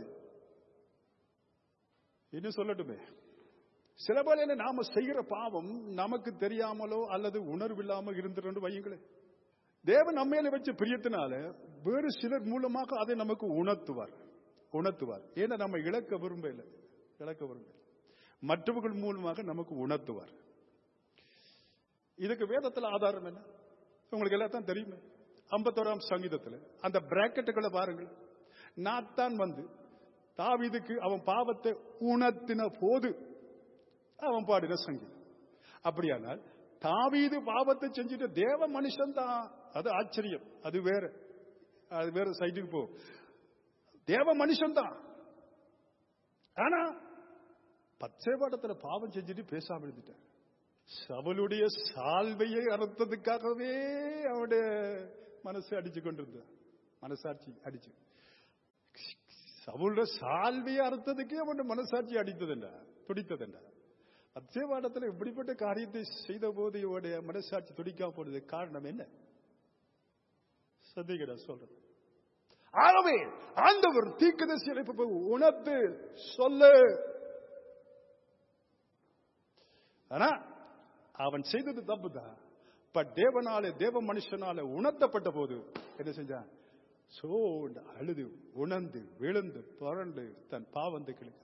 Speaker 1: இன்னும் சொல்லட்டுமே சில வேளையில நாம செய்கிற பாவம் நமக்கு தெரியாமலோ அல்லது உணர்வில்லாம இருந்துட்டு வையுங்களேன் தேவன் நம்மையில வச்ச பிரியத்தினால வேறு சிலர் மூலமாக அதை நமக்கு உணர்த்துவார் உணர்த்துவார் ஏன்னா நம்ம இழக்க விரும்பல இழக்க விரும்பல மற்றவர்கள் மூலமாக நமக்கு உணர்த்துவார் இதுக்கு வேதத்துல ஆதாரம் என்ன உங்களுக்கு எல்லாத்தான் தெரியுமே ஐம்பத்தோராம் சங்கீதத்துல அந்த பிராக்கெட்டுகளை பாருங்கள் நாத்தான் வந்து தாவீதுக்கு அவன் பாவத்தை உணர்த்தின போது அவன் பாடின சங்கீதம் அப்படியானால் தாவீது பாவத்தை செஞ்சுட்டு தேவ மனுஷன் தான் அது ஆச்சரியம் அது வேற அது வேற சைட்டுக்கு போ தேவ மனுஷன் தான் ஆனா பச்சை பாடத்துல பாவம் செஞ்சுட்டு பேசாம இருந்துட்டார் சவலுடைய சால்வையை அறுத்ததுக்காகவே அவனுடைய மனசு அடிச்சு கொண்டிருந்தார் மனசாட்சி அடிச்சு சவுளுடைய சால்வையை அறுத்ததுக்கே அவனுடைய மனசாட்சி அடித்ததுண்டா துடித்ததுண்டா அத்தியவாடத்தில் இப்படிப்பட்ட காரியத்தை செய்த போது இவருடைய மனசாட்சி துடிக்காம போனது காரணம் என்ன சந்திகடா சொல்றது ஆகவே ஆண்டவர் தீக்கதரிசி அழைப்பு உணர்த்து சொல்லு ஆனா அவன் செய்தது தப்புதான் பட் தேவனாலே தேவ மனுஷனால உணர்த்தப்பட்ட போது என்ன செஞ்சான் சோண்டு அழுது உணர்ந்து விழுந்து புரண்டு தன் பாவத்தை கிழக்க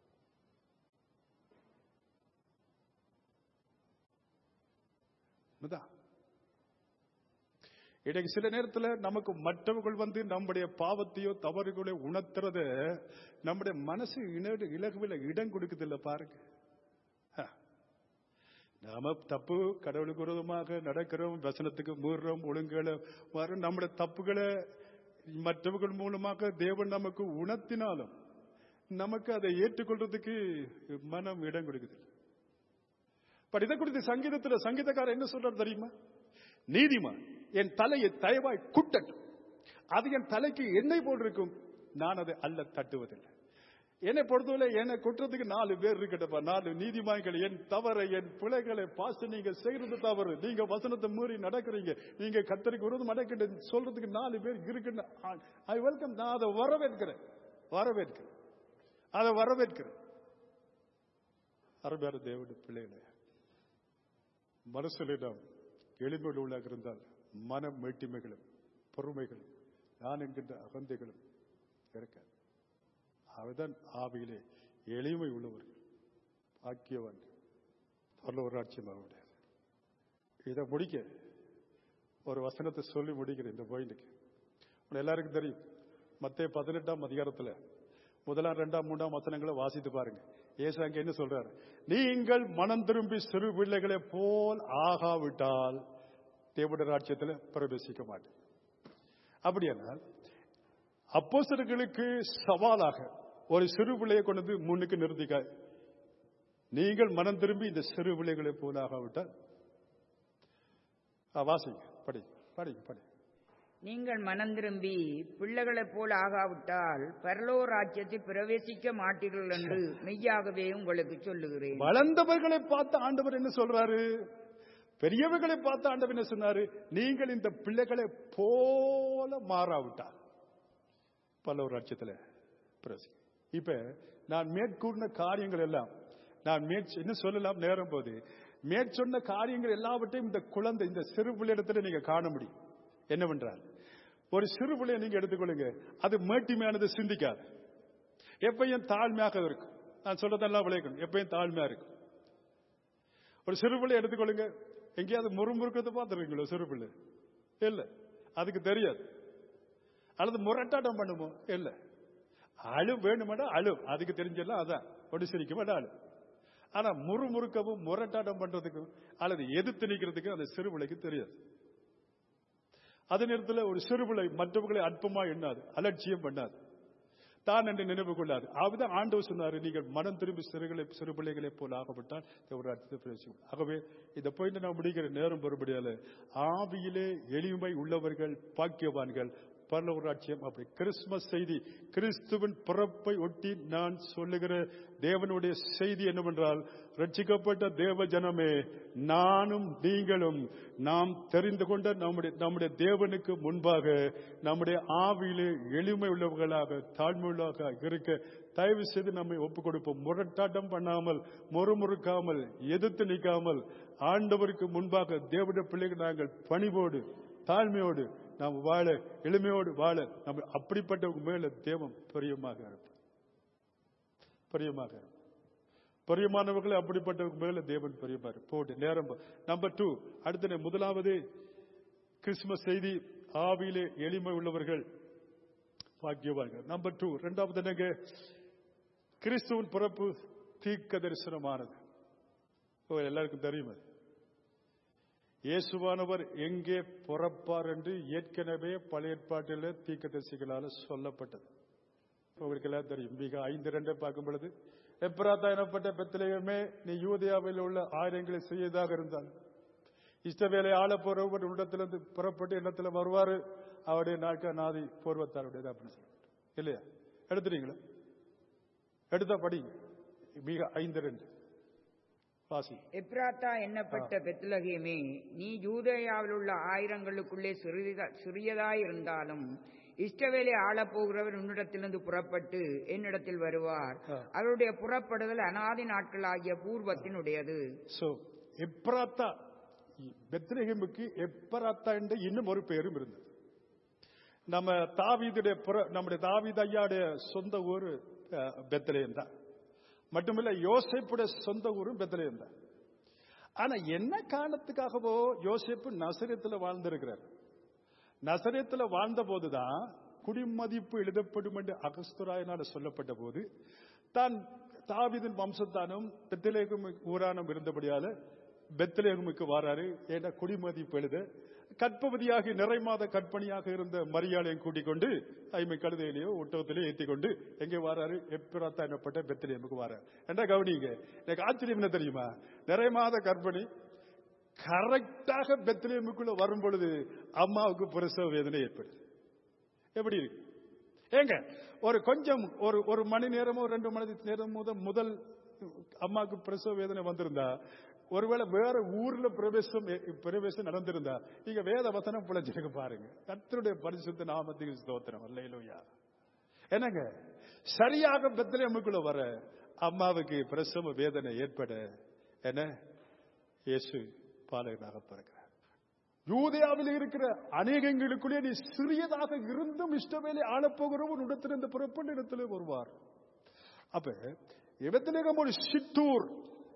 Speaker 1: இன்றைக்கு சில நேரத்தில் நமக்கு மற்றவர்கள் வந்து நம்முடைய பாவத்தையோ தவறுகளையோ உணர்த்துறத நம்முடைய மனசு இணடு இலகுவில் இடம் கொடுக்குதில்ல பாருங்க ஆ. நாம தப்பு கடவுளுக்கு விரோதமாக நடக்கிறோம் வசனத்துக்கு மீறுறோம் ஒழுங்குகளை வரும் நம்முடைய தப்புகளை மற்றவர்கள் மூலமாக தேவன் நமக்கு உணர்த்தினாலும் நமக்கு அதை ஏற்றுக்கொள்றதுக்கு மனம் இடம் கொடுக்குது பட் இதை குறித்து சங்கீதத்துல சங்கீதக்காரர் என்ன சொல்றாரு தெரியுமா நீதிமான் என் தலையை தயவாய் குட்டட்டும் அது என் தலைக்கு எண்ணெய் போல் இருக்கும் நான் அதை அல்ல தட்டுவதில்லை என்னை பொறுத்தவரை என்னை குற்றத்துக்கு நாலு பேர் இருக்கட்டப்பா நாலு நீதிமான்கள் என் தவறை என் பிழைகளை பாச நீங்க செய்யறது தவறு நீங்க வசனத்தை மீறி நடக்கிறீங்க நீங்க கத்தருக்கு விரோதம் நடக்கின்ற சொல்றதுக்கு நாலு பேர் இருக்குன்னு ஐ வெல்கம் நான் அதை வரவேற்கிறேன் வரவேற்கிறேன் அதை வரவேற்கிறேன் அருமையான தேவனுடைய பிள்ளைகளே மனசிலிடம் எளிமையில் உள்ளாக இருந்தால் மன மேட்டிமைகளும் பொறுமைகளும் நான் என்கின்ற அகந்தைகளும் இருக்காது அவர்தான் ஆவியிலே எளிமை உள்ளவர்கள் பாக்கியவான் பரலோராட்சியம் அவருடையது இதை முடிக்க ஒரு வசனத்தை சொல்லி முடிக்கிறேன் இந்த பாயிண்ட்டுக்கு உங்க எல்லாருக்கும் தெரியும் மத்திய பதினெட்டாம் அதிகாரத்துல முதலாம் ரெண்டாம் மூன்றாம் வசனங்களை வாசித்து பாருங்க ஏசு அங்க என்ன சொல்றாரு நீங்கள் மனம் திரும்பி சிறு பிள்ளைகளை போல் ஆகாவிட்டால் தேவடைய ராட்சியத்தில் பிரவேசிக்க மாட்டேன் அப்படியானால் அப்போஸ்தலர்களுக்கு சவாலாக ஒரு சிறு பிள்ளையை கொண்டு வந்து முன்னுக்கு நிறுத்திக்க நீங்கள் மனம் திரும்பி இந்த சிறு பிள்ளைகளை போல ஆகாவிட்டால் ஆ, வாசிங்க படி படி படி
Speaker 2: நீங்கள் மனம் திரும்பி பிள்ளைகளைப் போல் ஆகாவிட்டால் பரலோ ராஜ்யத்தில் பிரவேசிக்க மாட்டீர்கள் என்று மெய்யாகவே உங்களுக்கு சொல்லுகிறேன்
Speaker 1: வளர்ந்தவர்களை பார்த்து ஆண்டவர் என்ன சொல்றாரு பெரியவர்களை பார்த்து ஆண்டவர் என்ன சொன்னாரு நீங்கள் இந்த பிள்ளைகளை போல மாறாவிட்டால் பல ஒரு லட்சத்துல பிரசி இப்ப நான் மேற்கூறின காரியங்கள் எல்லாம் நான் மேற் என்ன சொல்லலாம் நேரம் போது மேற்சொன்ன காரியங்கள் எல்லாவற்றையும் இந்த குழந்தை இந்த சிறு பிள்ளையிடத்துல நீங்க காண முடியும் என்னவென்றால் ஒரு சிறு பிள்ளையை நீங்க எடுத்துக்கொள்ளுங்க அது மேட்டிமையானது சிந்திக்காது எப்பயும் தாழ்மையாக இருக்கும் நான் சொல்றதெல்லாம் விளைக்கணும் எப்பயும் தாழ்மையா இருக்கும் ஒரு சிறு பிள்ளை எடுத்துக்கொள்ளுங்க எங்கேயாவது முறுமுறுக்கிறத பார்த்துருக்கீங்களோ சிறு பிள்ளை இல்ல அதுக்கு தெரியாது அல்லது முரட்டாட்டம் பண்ணுமோ இல்ல அழு வேணுமாடா அழு அதுக்கு தெரிஞ்செல்லாம் அதான் ஒடி சிரிக்க மாட்டா அழு ஆனா முறுமுறுக்கவும் முரட்டாட்டம் பண்றதுக்கும் அல்லது எதிர்த்து நிக்கிறதுக்கும் அந்த சிறு பிள்ளைக்கு தெரியாது அதே நேரத்தில் ஒரு சிறு பிள்ளை மற்றவர்களை அற்பமா எண்ணாது அலட்சியம் பண்ணாது தான் என்று நினைவு கொள்ளாது அதுதான் ஆண்டவர் சொன்னாரு நீங்கள் மனம் திரும்பி சிறுகளை சிறு பிள்ளைகளை போல ஆகப்பட்டால் ஒரு அர்த்தத்தை பிரயோஜனம் ஆகவே இந்த பாயிண்ட் நான் முடிக்கிற நேரம் பெறுபடியால ஆவியிலே எளிமை உள்ளவர்கள் பாக்கியவான்கள் பரலவராட்சியம் அப்படி கிறிஸ்துமஸ் செய்தி கிறிஸ்துவின் பிறப்பை ஒட்டி நான் சொல்லுகிற தேவனுடைய செய்தி என்னவென்றால் ரட்சிக்கப்பட்ட தேவ ஜனமே நானும் நீங்களும் நாம் தெரிந்து கொண்ட நம்முடைய நம்முடைய தேவனுக்கு முன்பாக நம்முடைய ஆவியிலே எளிமை உள்ளவர்களாக தாழ்மை உள்ளவர்களாக இருக்க தயவு செய்து நம்மை ஒப்புக் கொடுப்போம் முரட்டாட்டம் பண்ணாமல் முறுமுறுக்காமல் எதிர்த்து நிற்காமல் ஆண்டவருக்கு முன்பாக தேவனுடைய பிள்ளைகள் நாங்கள் பணிவோடு தாழ்மையோடு நாம் வாழ எளிமையோடு வாழ நம்ம அப்படிப்பட்ட மேல தேவம் பிரியமாக இருப்பார் பிரியமாக இருப்பார் பிரியமானவர்கள் அப்படிப்பட்டவங்க மேல தேவன் பிரியமாரு போட்டு நேரம் நம்பர் டூ அடுத்த முதலாவது கிறிஸ்துமஸ் செய்தி ஆவியிலே எளிமை உள்ளவர்கள் பாக்கியவான்கள் நம்பர் டூ ரெண்டாவது என்னங்க கிறிஸ்துவின் பிறப்பு தீர்க்க தரிசனமானது ஓ, எல்லாருக்கும் தெரியும் அது இயேசுவானவர் எங்கே பிறப்பார் என்று ஏற்கனவே பழைய ஏற்பாட்டில் தீர்க்கதரிசிகளால் சொல்லப்பட்டது உங்களுக்கு எல்லாம் தெரியும் மிக ஐந்து ரெண்டை பார்க்கும் பொழுது எப்ராத்தா எனப்பட்ட பெத்திலேயுமே நீ யூதியாவில் உள்ள ஆயிரங்களை செய்யதாக இருந்தால் இஷ்டவேலை ஆள போறவர் உள்ளத்திலிருந்து புறப்பட்டு இடத்துல வருவாரு அவருடைய நாட்கள் நாதி பூர்வத்தாருடையது அப்படின்னு சொல்லிட்டு இல்லையா எடுத்துட்டீங்களா எடுத்தா படிங்க மிக ஐந்து ரெண்டு வாசி
Speaker 2: எப்ராத்தா எண்ணப்பட்ட பெத்லகேமே நீ யூதேயாவில் உள்ள ஆயிரங்களுக்குள்ளே சிறியதா- சிறியதாயிருந்தாலும் இஷ்டவேலை ஆளப்போகிறவர் உன்னிடத்திலிருந்து புறப்பட்டு என்னிடத்தில் வருவார்
Speaker 1: ஆ.
Speaker 2: அவருடைய புறப்படுதல் அனாதி நாட்களாகிய பூர்வத்தினுடையது
Speaker 1: சோ எப்ராத்தா பெத்ரஹேமுக்கு எப்ராத்தா என்று இன்னும் ஒரு பேரும் இருந்தது நம்ம தாவீதுடைய புற- நம்முடைய தாவீது ஐயாவுடைய சொந்த ஊர் பெத்தலேயம் தான் மட்டுமில்ல யோசேப்புடைய சொந்த ஊரும் பெத்தலேயம் தான் ஆனா என்ன காரணத்துக்காகவோ யோசேப்பு நசரத்துல வாழ்ந்திருக்கிறார் நசரத்துல வாழ்ந்த போதுதான் குடிமதிப்பு எழுதப்படும் என்று அகஸ்துராயனால சொல்லப்பட்ட போது தான் தாவீதின் வம்சத்தானும் பெத்தலேகும் ஊரானும் இருந்தபடியால பெத்தலேகமுக்கு வாராரு ஏன்னா குடிமதிப்பு எழுத கற்பவதியாகி நிறை மாத கற்பணியாக இருந்த மரியாதையும் கூட்டிக் கொண்டு ஐமை கழுதையிலேயோ ஒட்டகத்திலேயோ ஏத்தி கொண்டு எங்கே வாராரு எப்பிராத்தா என்னப்பட்ட பெத்தலேமுக்கு வாராரு என்ன கவனிங்க எனக்கு ஆச்சரியம் என்ன தெரியுமா நிறை மாத கற்பணி கரெக்டாக பெத்லேமுக்குள்ள வரும் பொழுது அம்மாவுக்கு பிரசவ வேதனை ஏற்படுது எப்படி இருக்கு ஏங்க ஒரு கொஞ்சம் ஒரு ஒரு மணி நேரமோ ரெண்டு மணி நேரம் முதல் முதல் அம்மாவுக்கு பிரசவ வேதனை வந்திருந்தா ஒருவேளை வேற ஊர்ல பிரவேசம் பிரவேசம் நடந்திருந்தா நீங்க வேத வசனம் பிழைச்சிருக்க பாருங்க கர்த்தருடைய பரிசுத்த நாமத்துக்கு ஸ்தோத்திரம் அல்லையிலோயா என்னங்க சரியாக பெத்லேமுக்குள்ள வர அம்மாவுக்கு பிரசவ வேதனை ஏற்பட என்ன இயேசு பாலகனாக பிறக்கிறார் யூதேயாவில் இருக்கிற அநேகங்களுக்குள்ளே நீ சிறியதாக இருந்தும் இஷ்டவேலை ஆளப்போகிறவன் இடத்திலிருந்து புறப்பட்ட இடத்துல வருவார் அப்ப இடத்திலேகம் ஒரு சிற்றூர்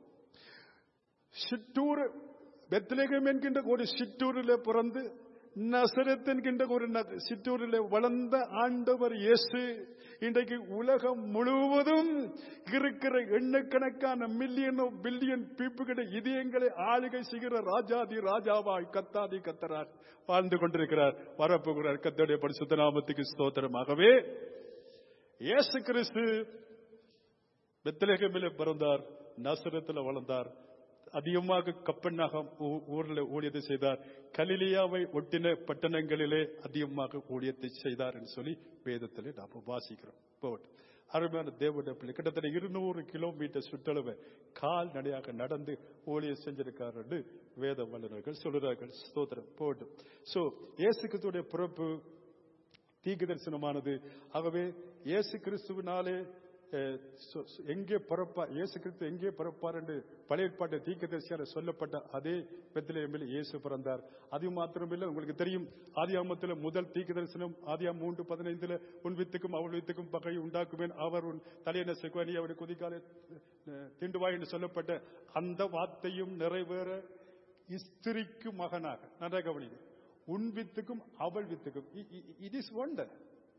Speaker 1: சிற்றூர் பெத்லேகம் என்கின்ற ஒரு சிற்றூரில் பிறந்து நசரத் என்கின்ற ஒரு ந- சிற்றூரில் வளர்ந்த ஆண்டவர் இயேசு இன்றைக்கு உலகம் முழுவதும் இருக்கிற எண்ணக்கணக்கான மில்லியனோ பில்லியன் பீப்புகளை இதயங்களை ஆளுகை செய்கிற ராஜாதி ராஜாவாய் கத்தாதி கத்தரார் வாழ்ந்து கொண்டிருக்கிறார் வரப்போகிறார் கத்தருடைய பரிசுத்த நாமத்துக்கு ஸ்தோத்திரமாகவே இயேசு கிறிஸ்து பெத்லகேமிலே பிறந்தார் நசரத்தில் வளர்ந்தார் அதிகமாக கப்பனாக ஊரில் ஊழியத்தை செய்தார் கலிலியாவை ஒட்டின பட்டணங்களிலே அதிகமாக ஊழியத்தை செய்தார் என்று சொல்லி வேதத்திலே நாம் வாசிக்கிறோம் போகட்டும் அருமையான தேவனுடைய பிள்ளை கிட்டத்தட்ட இருநூறு கிலோமீட்டர் சுற்றளவு கால் நடையாக நடந்து ஊழியர் செஞ்சிருக்கார் என்று வேத வல்லுநர்கள் சொல்லுறார்கள் ஸ்தோத்திரம் போட்டும் சோ இயேசு கிறிஸ்துடைய பிறப்பு தீர்க்க தரிசனமானது ஆகவே இயேசு கிறிஸ்துவினாலே அஹ், சொ- சொ- எங்கே பிறப்பார் இயேசு கிறிஸ்து எங்கே பிறப்பார் என்று பழைய ஏற்பாட்டு தீர்க்க தரிசன சொல்லப்பட்ட அதே பெத்திலேயமில் இயேசு பிறந்தார் அது மாத்திரமில்லை உங்களுக்கு தெரியும் ஆதியாமத்தில் முதல் தீர்க்க தரிசனம் ஆதியாம் மூன்று பதினைந்துல உன் வித்துக்கும் அவள் வித்துக்கும் பகை உண்டாக்குவேன் அவர் உன் தலையன செக்வானி அவருடைய குதிக்கால திண்டுவாய் என்று சொல்லப்பட்ட அந்த வார்த்தையும் நிறைவேற இஸ்திரிக்கு மகனாக நன்றாக கவனிங்க உன் வித்துக்கும் அவள் வித்துக்கும் இட் இஸ் ஒண்டர்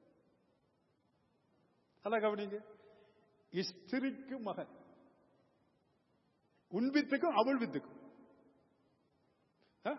Speaker 1: நல்லா கவனிங்க இஸ்திரிக்கு மகன் உன் வித்துக்கும் அவள் வித்துக்கும் ஆ?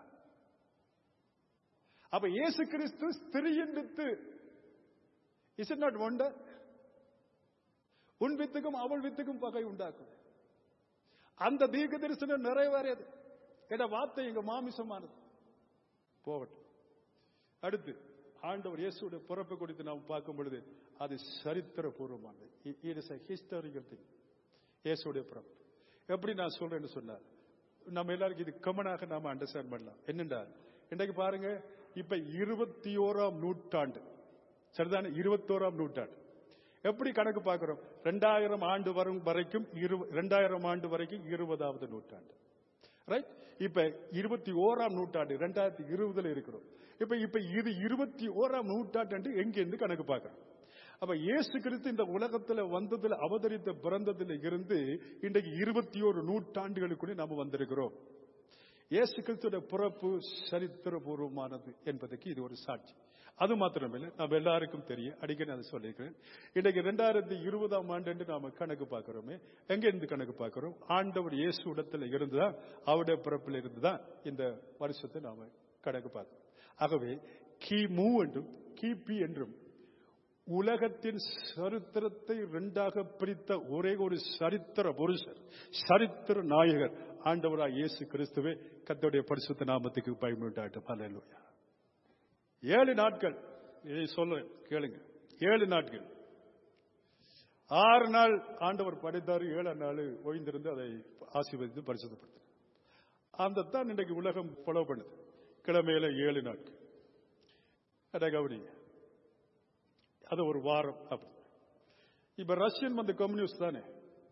Speaker 1: அப்ப இயேசு கிறிஸ்து ஸ்திரியின் வித்து இஸ் இட் நாட் ஒண்டர் உன் வித்துக்கும் அவள் வித்துக்கும் பகை உண்டாக்கும் அந்த தீர்க்க தரிசனம் நிறைவேறியது என்ற வார்த்தை எங்க மாமிசமானது போகட்டும் அடுத்து ஆண்டவர் இயேசுடைய பிறப்பு குறித்து நாம் பார்க்கும் பொழுது அது சரித்திரபூர்வமானது it is a historical thing இயேசுடைய பிறப்பு எப்படி நான் சொல்றேன்னு சொன்னார் நம்ம எல்லாருக்கும் இது கமனாக நாம அண்டர்ஸ்டாண்ட் பண்ணலாம் என்னென்றால் இன்றைக்கு பாருங்க இப்ப இருபத்தி ஓராம் நூற்றாண்டு சரிதானே இருபத்தோராம் நூற்றாண்டு எப்படி கணக்கு பார்க்கிறோம் ரெண்டாயிரம் ஆண்டு வரும் வரைக்கும் இரு- ரெண்டாயிரம் ஆண்டு வரைக்கும் இருபதாவது நூற்றாண்டு ரைட் இப்ப இருபத்தி ஓராம் நூற்றாண்டு ரெண்டாயிரத்தி இருபதுல இருக்கிறோம் இப்ப இப்ப இது இருபத்தி ஓராம் நூற்றாண்டு எங்க இருந்து கணக்கு பார்க்கிறோம் அப்ப இயேசு கிறிஸ்து இந்த உலகத்துல வந்ததுல அவதரித்த பிறந்ததுல இருந்து இன்றைக்கு இருபத்தி ஓரு நூற்றாண்டுகளுக்குள்ளே நாம வந்திருக்கிறோம் இயேசு கிறிஸ்துடைய பிறப்பு சரித்திரபூர்வமானது என்பதற்கு இது ஒரு சாட்சி அது மாத்திரமில்லை நம்ம எல்லாருக்கும் தெரியும் அடிக்கடி அதை சொல்லியிருக்கிறேன் இன்றைக்கு ரெண்டாயிரத்தி இருபதாம் ஆண்டு என்று நாம கணக்கு பார்க்கிறோமே எங்க இருந்து கணக்கு பார்க்கிறோம் ஆண்டவர் இயேசு இடத்துல இருந்துதான் அவருடைய பிறப்பில் இருந்துதான் இந்த வருஷத்தை நாம கணக்கு பார்க்கிறோம் ஆகவே கிமு என்றும் கிபி என்றும் உலகத்தின் சரித்திரத்தை இரண்டாக பிரித்த ஒரே ஒரு சரித்திர புருஷர் சரித்திர நாயகர் ஆண்டவராய் இயேசு கிறிஸ்துவே கர்த்தருடைய பரிசுத்த நாமத்துக்கு பயன்பட்டாட்டும் அல்லேலூயா ஏழு நாட்கள் இதை சொல்றேன் கேளுங்க ஏழு நாட்கள் ஆறு நாள் ஆண்டவர் படைத்தார் ஏழாம் நாள் ஓய்ந்திருந்து அதை ஆசீர்வதித்து பரிசுத்தப்படுத்தினார் அந்த தான் இன்றைக்கு உலகம் ஃபாலோ பண்ணுது கிழமையில ஏழு நாட்கள் அதை கவனிங்க அது ஒரு வாரம் அப்படி இப்ப ரஷ்யன் வந்து கம்யூனிஸ்ட் தானே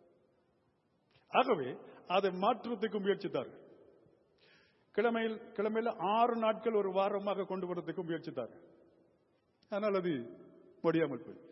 Speaker 1: ஆகவே அதை மாற்றுவதற்கு முயற்சித்தார்கள் கிழமையில் கிழமையில ஆறு நாட்கள் ஒரு வாரமாக கொண்டு வரதுக்கு முயற்சித்தார்கள் ஆனால் அது முடியாமல் போய்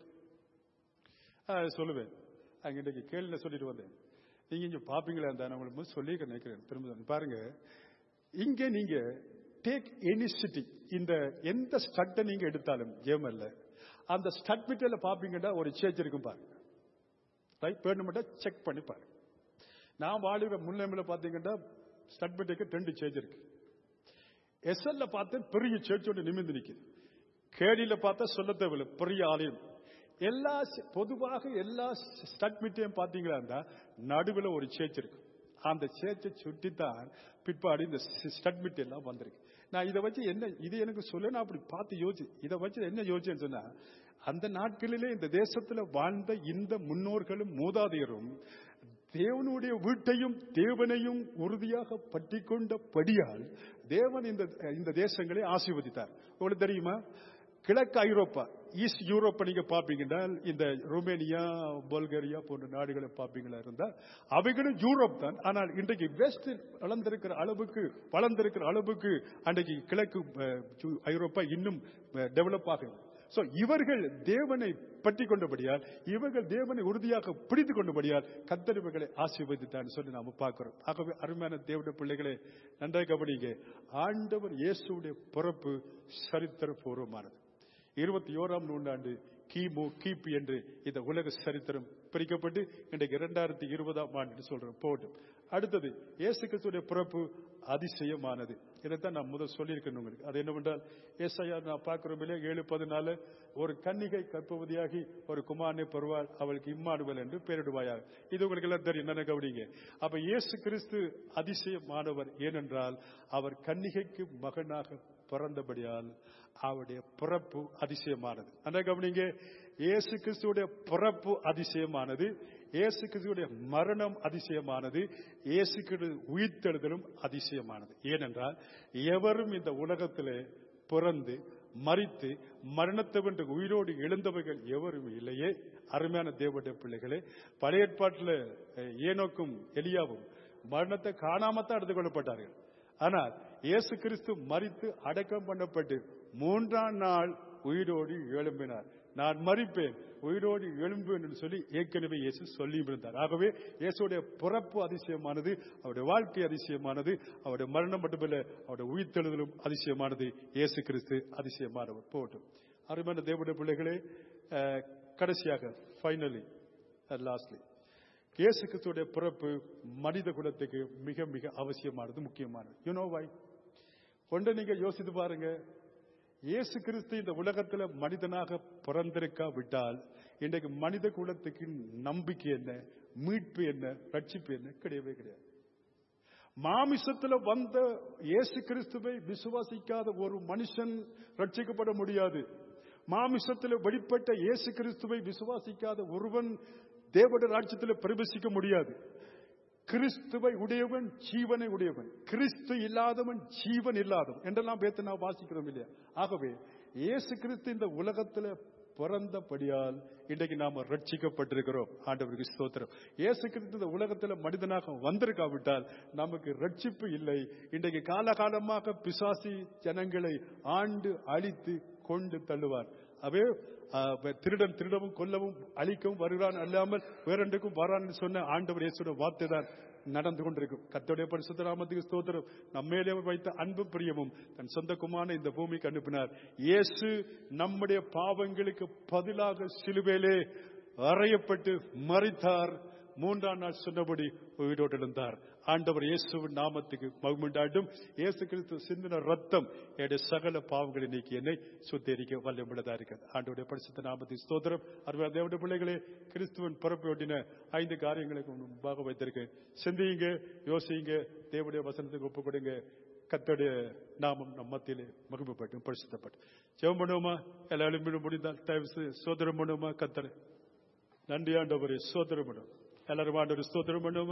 Speaker 1: சொல்லுவேன் அங்க இன்றைக்கு கேள்வியில சொல்லிட்டு வந்தேன் நீங்க இங்க பாப்பீங்களா அந்த நான் உங்களுக்கு சொல்லி நினைக்கிறேன் திரும்ப சொல்றேன். பாருங்க இங்க நீங்க டேக் எனி சிட்டி இந்த எந்த ஸ்டட்டை நீங்க எடுத்தாலும் ஜேமல்ல அந்த ஸ்டட் மீட்டர்ல பாப்பீங்கன்னா ஒரு சேச் இருக்கும் பாருங்க ரைட் வேணுமெண்டா செக் பண்ணி பாருங்க நான் வாழுகிற முன்னேமில் பார்த்தீங்கன்னா ஸ்டட் மீட்டருக்கு ரெண்டு சேஞ்ச் இருக்கு எஸ்எல்ல பார்த்தேன் பெரிய சேர்ச் ஒன்று நிமிர்ந்து நிக்குது கேடியில பார்த்தா சொல்ல தேவையில்லை பெரிய ஆலயம் எல்லா சி- பொதுவாக எல்லா ஸ்டட் மீட்டையும் பார்த்தீங்களா நடுவில் ஒரு சேர்ச் இருக்கு அந்த சேர்ச்சை சுட்டித்தான் பிற்பாடு இந்த ஸ்டட் மீட் எல்லாம் வந்திருக்கு நான் இதை வச்சு என்ன இது எனக்கு சொல்ல நான் அப்படி பார்த்து யோசி இதை வச்சு என்ன யோசிச்சேன்னு சொன்னா அந்த நாட்களிலே இந்த தேசத்துல வாழ்ந்த இந்த முன்னோர்களும் மூதாதையரும் தேவனுடைய வீட்டையும் தேவனையும் உறுதியாக பற்றி கொண்டபடியால் தேவன் இந்த இந்த தேசங்களை ஆசீர்வதித்தார் உங்களுக்கு தெரியுமா கிழக்கு ஐரோப்பா ஈஸ்ட் யூரோப்பை நீங்க பாப்பீங்கன்னா இந்த ருமேனியா பல்கேரியா போன்ற நாடுகளை பாப்பீங்களா இருந்தா அவைகளும் யூரோப் தான் ஆனால் இன்றைக்கு வெஸ்ட் வளர்ந்திருக்கிற அளவுக்கு வளர்ந்திருக்கிற அளவுக்கு அன்றைக்கு கிழக்கு அஹ், ஜூ- ஐரோப்பா இன்னும் டெவலப் ஆகும் சோ இவர்கள் தேவனை பற்றி கொண்டபடியால் இவர்கள் தேவனை உறுதியாக பிடித்துக் கொண்டபடியால் கத்தர் இவர்களை ஆசீர்வதித்தான்னு சொல்லி நாம பார்க்கிறோம் ஆகவே அருமையான தேவனுடைய பிள்ளைகளே நன்றாக கவனிங்க ஆண்டவர் இயேசுடைய பிறப்பு சரித்திர பூர்வமானது இருபத்தி ஓராம் நூற்றாண்டு கிமு கிபி என்று இந்த உலக சரித்திரம் பிரிக்கப்பட்டு இன்றைக்கு இரண்டாயிரத்தி இருபதாம் ஆண்டு சொல்றோம் போட்டும் அடுத்தது இயேசு கிறிஸ்துடைய பிறப்பு அதிசயமானது இதைத்தான் நான் முதல் சொல்லியிருக்கேன் உங்களுக்கு அது என்னவென்றால் ஏசாயா நான் பார்க்கிறோம் இல்லையா ஏழு பதினாலு ஒரு கன்னிகை கற்பவதியாகி ஒரு குமாரனை பெறுவாள் அவளுக்கு இம்மானுவல் என்று பெயரிடுவாயாக இது உங்களுக்கு எல்லாம் தெரியும் என்ன கவனிங்க அப்ப இயேசு கிறிஸ்து அதிசயமானவர் ஏனென்றால் அவர் கன்னிகைக்கு மகனாக பிறந்தபடியால் அவருடைய பிறப்பு அதிசயமானது அந்த கவனிங்க இயேசு கிறிஸ்துடைய பிறப்பு அதிசயமானது இயேசு கிறிஸ்துடைய மரணம் அதிசயமானது இயேசு கிறிஸ்து உயிர்த்தெழுதலும் அதிசயமானது ஏனென்றால் எவரும் இந்த உலகத்திலே பிறந்து மறித்து மரணத்தை வென்று உயிரோடு எழுந்தவர்கள் எவரும் இல்லையே அருமையான தேவடைய பிள்ளைகளே பழைய ஏற்பாட்டில் அஹ், ஏனோக்கும் எலியாவும் மரணத்தை காணாமத்தான் எடுத்துக் கொள்ளப்பட்டார்கள் ஆனால் இயேசு கிறிஸ்து மறித்து அடக்கம் பண்ணப்பட்டு மூன்றாம் நாள் உயிரோடு எழும்பினார் நான் மறிப்பேன் உயிரோடு எழும்புவேன் என்று சொல்லி ஏற்கனவே இயேசு சொல்லி இருந்தார் ஆகவே இயேசுடைய பிறப்பு அதிசயமானது அவருடைய வாழ்க்கை அதிசயமானது அவருடைய மரணம் மட்டுமல்ல அவருடைய உயிர்த்தெழுதலும் அதிசயமானது இயேசு கிறிஸ்து அதிசயமானவர் போட்டும் அருமையான தேவனுடைய பிள்ளைகளே அஹ், கடைசியாக ஃபைனலி லாஸ்ட்லி இயேசு கிறிஸ்துடைய பிறப்பு மனித குலத்துக்கு மிக மிக அவசியமானது முக்கியமானது யூனோ வை ஒன்றை நீங்க யோசித்து பாருங்க இயேசு கிறிஸ்து இந்த உலகத்துல மனிதனாக பிறந்திருக்கா விட்டால் இன்றைக்கு மனித குலத்துக்கு நம்பிக்கை என்ன மீட்பு என்ன ரட்சிப்பு என்ன கிடையவே கிடையாது மாமிசத்துல வந்த இயேசு கிறிஸ்துவை விசுவாசிக்காத ஒரு மனுஷன் ரட்சிக்கப்பட முடியாது மாமிசத்தில் வெளிப்பட்ட இயேசு கிறிஸ்துவை விசுவாசிக்காத ஒருவன் தேவனுடைய ராஜ்யத்தில் பிரவேசிக்க முடியாது கிறிஸ்துவை உடையவன் ஜீவனை உடையவன் கிறிஸ்து இல்லாதவன் ஜீவன் இல்லாதவன் என்றெல்லாம் பேத்து நாம் வாசிக்கிறோம் இல்லையா ஆகவே இயேசு கிறிஸ்து இந்த உலகத்துல பிறந்தபடியால் இன்றைக்கு நாம ரட்சிக்கப்பட்டிருக்கிறோம் ஆண்டவருக்கு ஸ்தோத்திரம் இயேசு கிறிஸ்து இந்த உலகத்துல மனிதனாக வந்திருக்காவிட்டால் நமக்கு ரட்சிப்பு இல்லை இன்றைக்கு காலகாலமாக பிசாசி ஜனங்களை ஆண்டு அழித்து கொண்டு தள்ளுவார் அவே ஆஹ், திருடன் திருடவும் கொல்லவும் அழிக்கவும் வருகிறான் அல்லாமல் வேறென்றுக்கும் வரான்னு சொன்ன ஆண்டவர் இயேசுடைய வார்த்தை தான் நடந்து கொண்டிருக்கும் கர்த்தருடைய பரிசுத்த நாமத்துக்கு ஸ்தோத்திரம் நம்மேலே வைத்த அன்பு பிரியமும் தன் சொந்த குமாரனை இந்த பூமிக்கு அனுப்பினார் இயேசு நம்முடைய பாவங்களுக்கு பதிலாக சிலுவையிலே அறையப்பட்டு மறித்தார் மூன்றாம் நாள் சொன்னபடி உயிரோடு எழுந்தார் ஆண்டவர் இயேசுவின் நாமத்துக்கு மகுமுண்டாட்டும் இயேசு கிறிஸ்து சிந்தின ரத்தம் என்னுடைய சகல பாவங்களை நீக்கி என்னை சுத்தரிக்க வல்லமுள்ளதா இருக்கிறது ஆண்டவருடைய பரிசுத்த நாமத்துக்கு ஸ்தோத்திரம் அருமையான தேவனுடைய பிள்ளைகளே கிறிஸ்துவின் பிறப்பு ஒட்டின ஐந்து காரியங்களுக்கு முன்பாக வைத்திருக்கேன் சிந்தியுங்க யோசியுங்க தேவனுடைய வசனத்துக்கு ஒப்பு கொடுங்க கத்தோடைய நாமம் நம் மத்தியிலே மகிமைப்பட்டும் பரிசுத்தப்பட்டு ஜெபம் பண்ணுவோமா எல்லா எழுப்பிடும் முடிந்தால் தயவு செய்து சோதரம் பண்ணுவோமா கத்தரை நன்றி ஆண்டவரே ஸ்தோத்திரம் பண்ணும் எல்லாரும் ஆண்டவர் ஸ்தோத்திரம் பண்ணுவோமா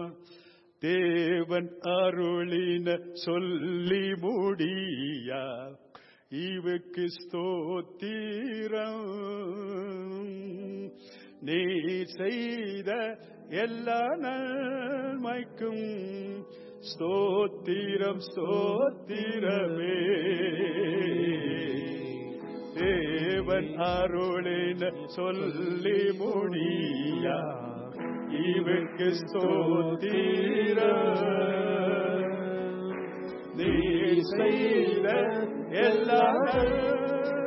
Speaker 1: தேவன் அருளின சொல்லி முடியா இவுக்கு ஸ்தோத்திரம் நீ செய்த எல்லா நன்மைக்கும் ஸ்தோத்திரம் ஸ்தோத்திரமே தேவன் அருளின சொல்லி முடியா இவருக்கு ஸ்தோத்திர நீ செய்த எல்லா